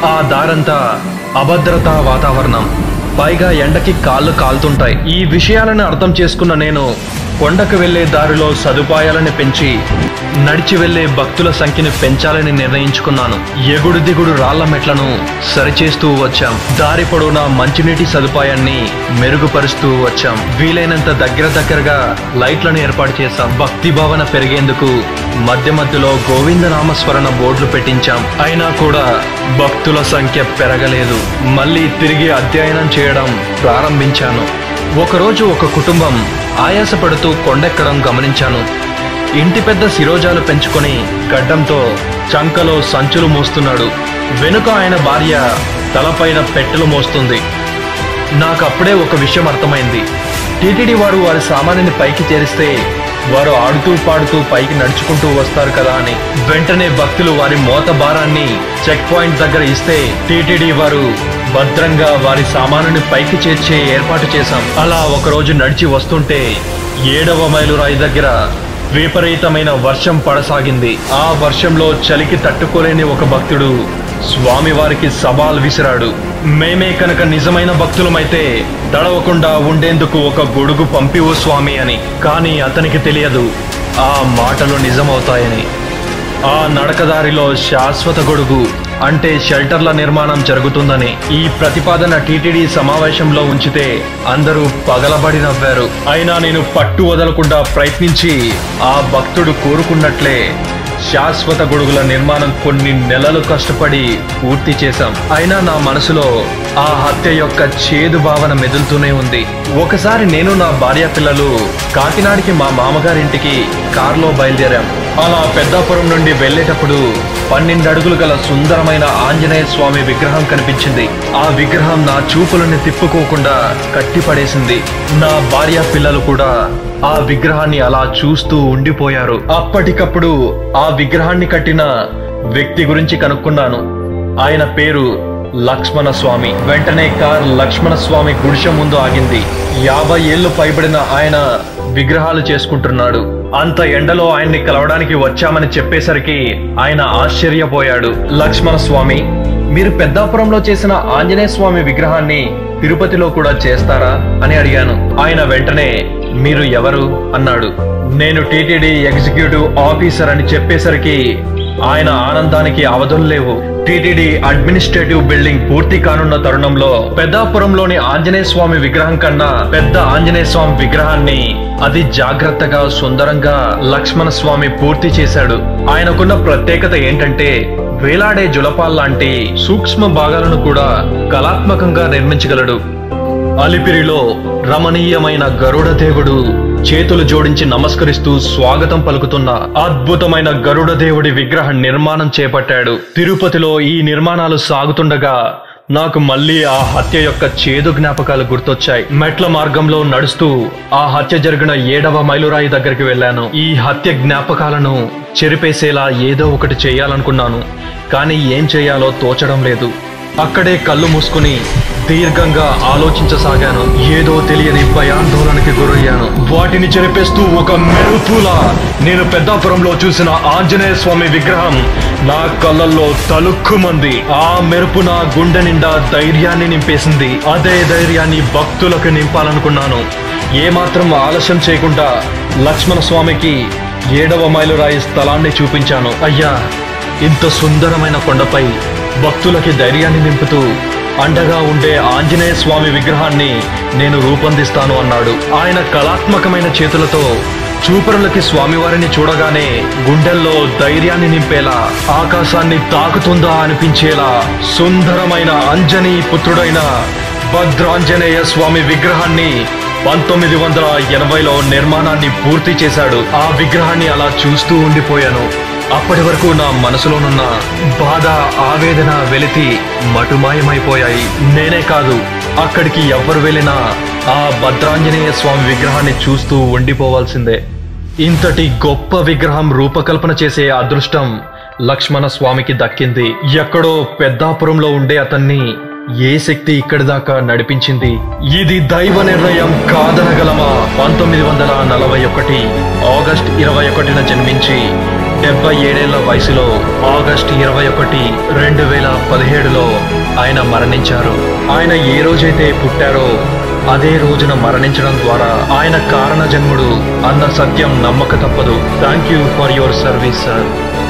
ఆ దారంతా అభద్రతా వాతావరణం పైగా ఎండకి కాళ్ళు కాలుతుంటాయి ఈ విషయాలను అర్థం చేసుకున్న నేను కొండకు వెళ్లే దారిలో సదుపాయాలను పెంచి నడిచి వెళ్లే భక్తుల సంఖ్యను పెంచాలని నిర్ణయించుకున్నాను ఎగుడు దిగుడు రాళ్ల మెట్లను సరిచేస్తూ వచ్చాం దారి పొడవునా మంచినీటి సదుపాయాన్ని మెరుగుపరుస్తూ వచ్చాం వీలైనంత దగ్గర దగ్గరగా లైట్లను ఏర్పాటు చేశాం భక్తి భావన పెరిగేందుకు మధ్య మధ్యలో గోవింద నామస్మరణ బోర్డులు పెట్టించాం అయినా కూడా భక్తుల సంఖ్య పెరగలేదు మళ్ళీ తిరిగి అధ్యయనం చేయడం ప్రారంభించాను ఒకరోజు ఒక కుటుంబం ఆయాసపడుతూ కొండెక్కడం గమనించాను ఇంటి పెద్ద శిరోజాలు పెంచుకొని గడ్డంతో చంకలో సంచులు మోస్తున్నాడు వెనుక ఆయన భార్య తలపైన పెట్టెలు మోస్తుంది నాకు అప్పుడే ఒక విషయం అర్థమైంది టీటీడీ వారు వారి సామాన్యుని పైకి చేరిస్తే వారు ఆడుతూ పాడుతూ పైకి నడుచుకుంటూ వస్తారు కదా అని వెంటనే భక్తులు వారి మోత భారాన్ని చెక్ పాయింట్ దగ్గర ఇస్తే టీటీడీ వారు భద్రంగా వారి సామానుని పైకి చేర్చే ఏర్పాటు చేశాం అలా ఒకరోజు నడిచి వస్తుంటే ఏడవ మైలు రాయి దగ్గర విపరీతమైన వర్షం పడసాగింది ఆ వర్షంలో చలికి తట్టుకోలేని ఒక భక్తుడు స్వామివారికి సవాల్ విసిరాడు మేమే కనుక నిజమైన భక్తులమైతే తడవకుండా ఉండేందుకు ఒక గొడుగు పంపివు స్వామి అని కానీ అతనికి తెలియదు ఆ మాటలు నిజమవుతాయని ఆ నడకదారిలో శాశ్వత గొడుగు అంటే షెల్టర్ల నిర్మాణం జరుగుతుందని ఈ ప్రతిపాదన టీటీడీ సమావేశంలో ఉంచితే అందరూ పగలబడి నవ్వారు అయినా నేను పట్టు వదలకుండా ప్రయత్నించి ఆ భక్తుడు కోరుకున్నట్లే శాశ్వత గొడుగుల నిర్మాణం కొన్ని నెలలు కష్టపడి పూర్తి చేశాం అయినా నా మనసులో ఆ హత్య యొక్క చేదు భావన మెదులుతూనే ఉంది ఒకసారి నేను నా భార్య పిల్లలు కాకినాడకి మా మామగారింటికి కారులో బయలుదేరాం అలా పెద్దాపురం నుండి వెళ్ళేటప్పుడు పన్నెండు అడుగులు గల సుందరమైన ఆంజనేయ స్వామి విగ్రహం కనిపించింది ఆ విగ్రహం నా చూపులను తిప్పుకోకుండా కట్టిపడేసింది నా భార్య పిల్లలు కూడా ఆ విగ్రహాన్ని అలా చూస్తూ ఉండిపోయారు అప్పటికప్పుడు ఆ విగ్రహాన్ని కట్టిన వ్యక్తి గురించి కనుక్కున్నాను ఆయన పేరు లక్ష్మణ స్వామి వెంటనే కార్ లక్ష్మణ స్వామి గుడిసె ముందు ఆగింది యాభై ఏళ్లు పైబడిన ఆయన విగ్రహాలు చేసుకుంటున్నాడు అంత ఎండలో ఆయన్ని కలవడానికి వచ్చామని చెప్పేసరికి ఆయన ఆశ్చర్యపోయాడు లక్ష్మణ స్వామి మీరు పెద్దాపురంలో చేసిన ఆంజనేయ స్వామి విగ్రహాన్ని తిరుపతిలో కూడా చేస్తారా అని అడిగాను ఆయన వెంటనే మీరు ఎవరు అన్నాడు నేను టీటీడీ ఎగ్జిక్యూటివ్ ఆఫీసర్ అని చెప్పేసరికి ఆయన ఆనందానికి అవధులు లేవు టీటీడీ అడ్మినిస్ట్రేటివ్ బిల్డింగ్ పూర్తి కానున్న తరుణంలో పెద్దాపురంలోని ఆంజనేయ స్వామి విగ్రహం కన్నా పెద్ద ఆంజనేయ స్వామి విగ్రహాన్ని అది జాగ్రత్తగా సుందరంగా లక్ష్మణ స్వామి పూర్తి చేశాడు ఆయనకున్న ప్రత్యేకత ఏంటంటే వేలాడే జులపాల్లాంటి సూక్ష్మ భాగాలను కూడా కళాత్మకంగా నిర్మించగలడు అలిపిరిలో రమణీయమైన గరుడ దేవుడు చేతులు జోడించి నమస్కరిస్తూ స్వాగతం పలుకుతున్న అద్భుతమైన గరుడ దేవుడి విగ్రహ నిర్మాణం చేపట్టాడు తిరుపతిలో ఈ నిర్మాణాలు సాగుతుండగా నాకు మళ్ళీ ఆ హత్య యొక్క చేదు జ్ఞాపకాలు గుర్తొచ్చాయి మెట్ల మార్గంలో నడుస్తూ ఆ హత్య జరిగిన ఏడవ మైలురాయి దగ్గరికి వెళ్ళాను ఈ హత్య జ్ఞాపకాలను చెరిపేసేలా ఏదో ఒకటి చేయాలనుకున్నాను కానీ ఏం చేయాలో తోచడం లేదు అక్కడే కళ్ళు మూసుకుని దీర్ఘంగా ఆలోచించసాగాను ఏదో తెలియని భయాందోళనకి గురయ్యాను వాటిని చెరిపేస్తూ ఒక మెరుపులా నేను పెద్దాపురంలో చూసిన ఆంజనేయ స్వామి విగ్రహం నా కళ్ళల్లో తలుక్కుమంది ఆ మెరుపు నా గుండె నిండా ధైర్యాన్ని నింపేసింది అదే ధైర్యాన్ని భక్తులకు నింపాలనుకున్నాను ఏమాత్రం ఆలస్యం చేయకుండా లక్ష్మణ స్వామికి ఏడవ మైలురాయి స్థలాన్ని చూపించాను అయ్యా ఇంత సుందరమైన కొండపై భక్తులకి ధైర్యాన్ని నింపుతూ అండగా ఉండే ఆంజనేయ స్వామి విగ్రహాన్ని నేను రూపొందిస్తాను అన్నాడు ఆయన కళాత్మకమైన చేతులతో చూపరులకి స్వామివారిని చూడగానే గుండెల్లో ధైర్యాన్ని నింపేలా ఆకాశాన్ని తాకుతుందా అనిపించేలా సుందరమైన అంజనీ పుత్రుడైన భద్రాంజనేయ స్వామి విగ్రహాన్ని పంతొమ్మిది వందల ఎనభైలో నిర్మాణాన్ని పూర్తి చేశాడు ఆ విగ్రహాన్ని అలా చూస్తూ ఉండిపోయాను అప్పటి వరకు నా మనసులోనున్న బాధ ఆవేదన వెలితి మటుమాయమైపోయాయి నేనే కాదు అక్కడికి ఎవ్వరు వెళ్ళినా ఆ భద్రాంజనేయ స్వామి విగ్రహాన్ని చూస్తూ ఉండిపోవాల్సిందే ఇంతటి గొప్ప విగ్రహం రూపకల్పన చేసే అదృష్టం లక్ష్మణ స్వామికి దక్కింది ఎక్కడో పెద్దాపురంలో ఉండే అతన్ని ఏ శక్తి ఇక్కడి దాకా నడిపించింది ఇది దైవ నిర్ణయం కాదనగలమా పంతొమ్మిది వందల నలభై ఒకటి ఆగస్ట్ ఇరవై ఒకటిన జన్మించి డెబ్బై ఏడేళ్ల వయసులో ఆగస్ట్ ఇరవై ఒకటి రెండు వేల పదిహేడులో ఆయన మరణించారు ఆయన ఏ రోజైతే పుట్టారో అదే రోజున మరణించడం ద్వారా ఆయన కారణ జన్ముడు అన్న సత్యం నమ్మక తప్పదు thank you for your service sir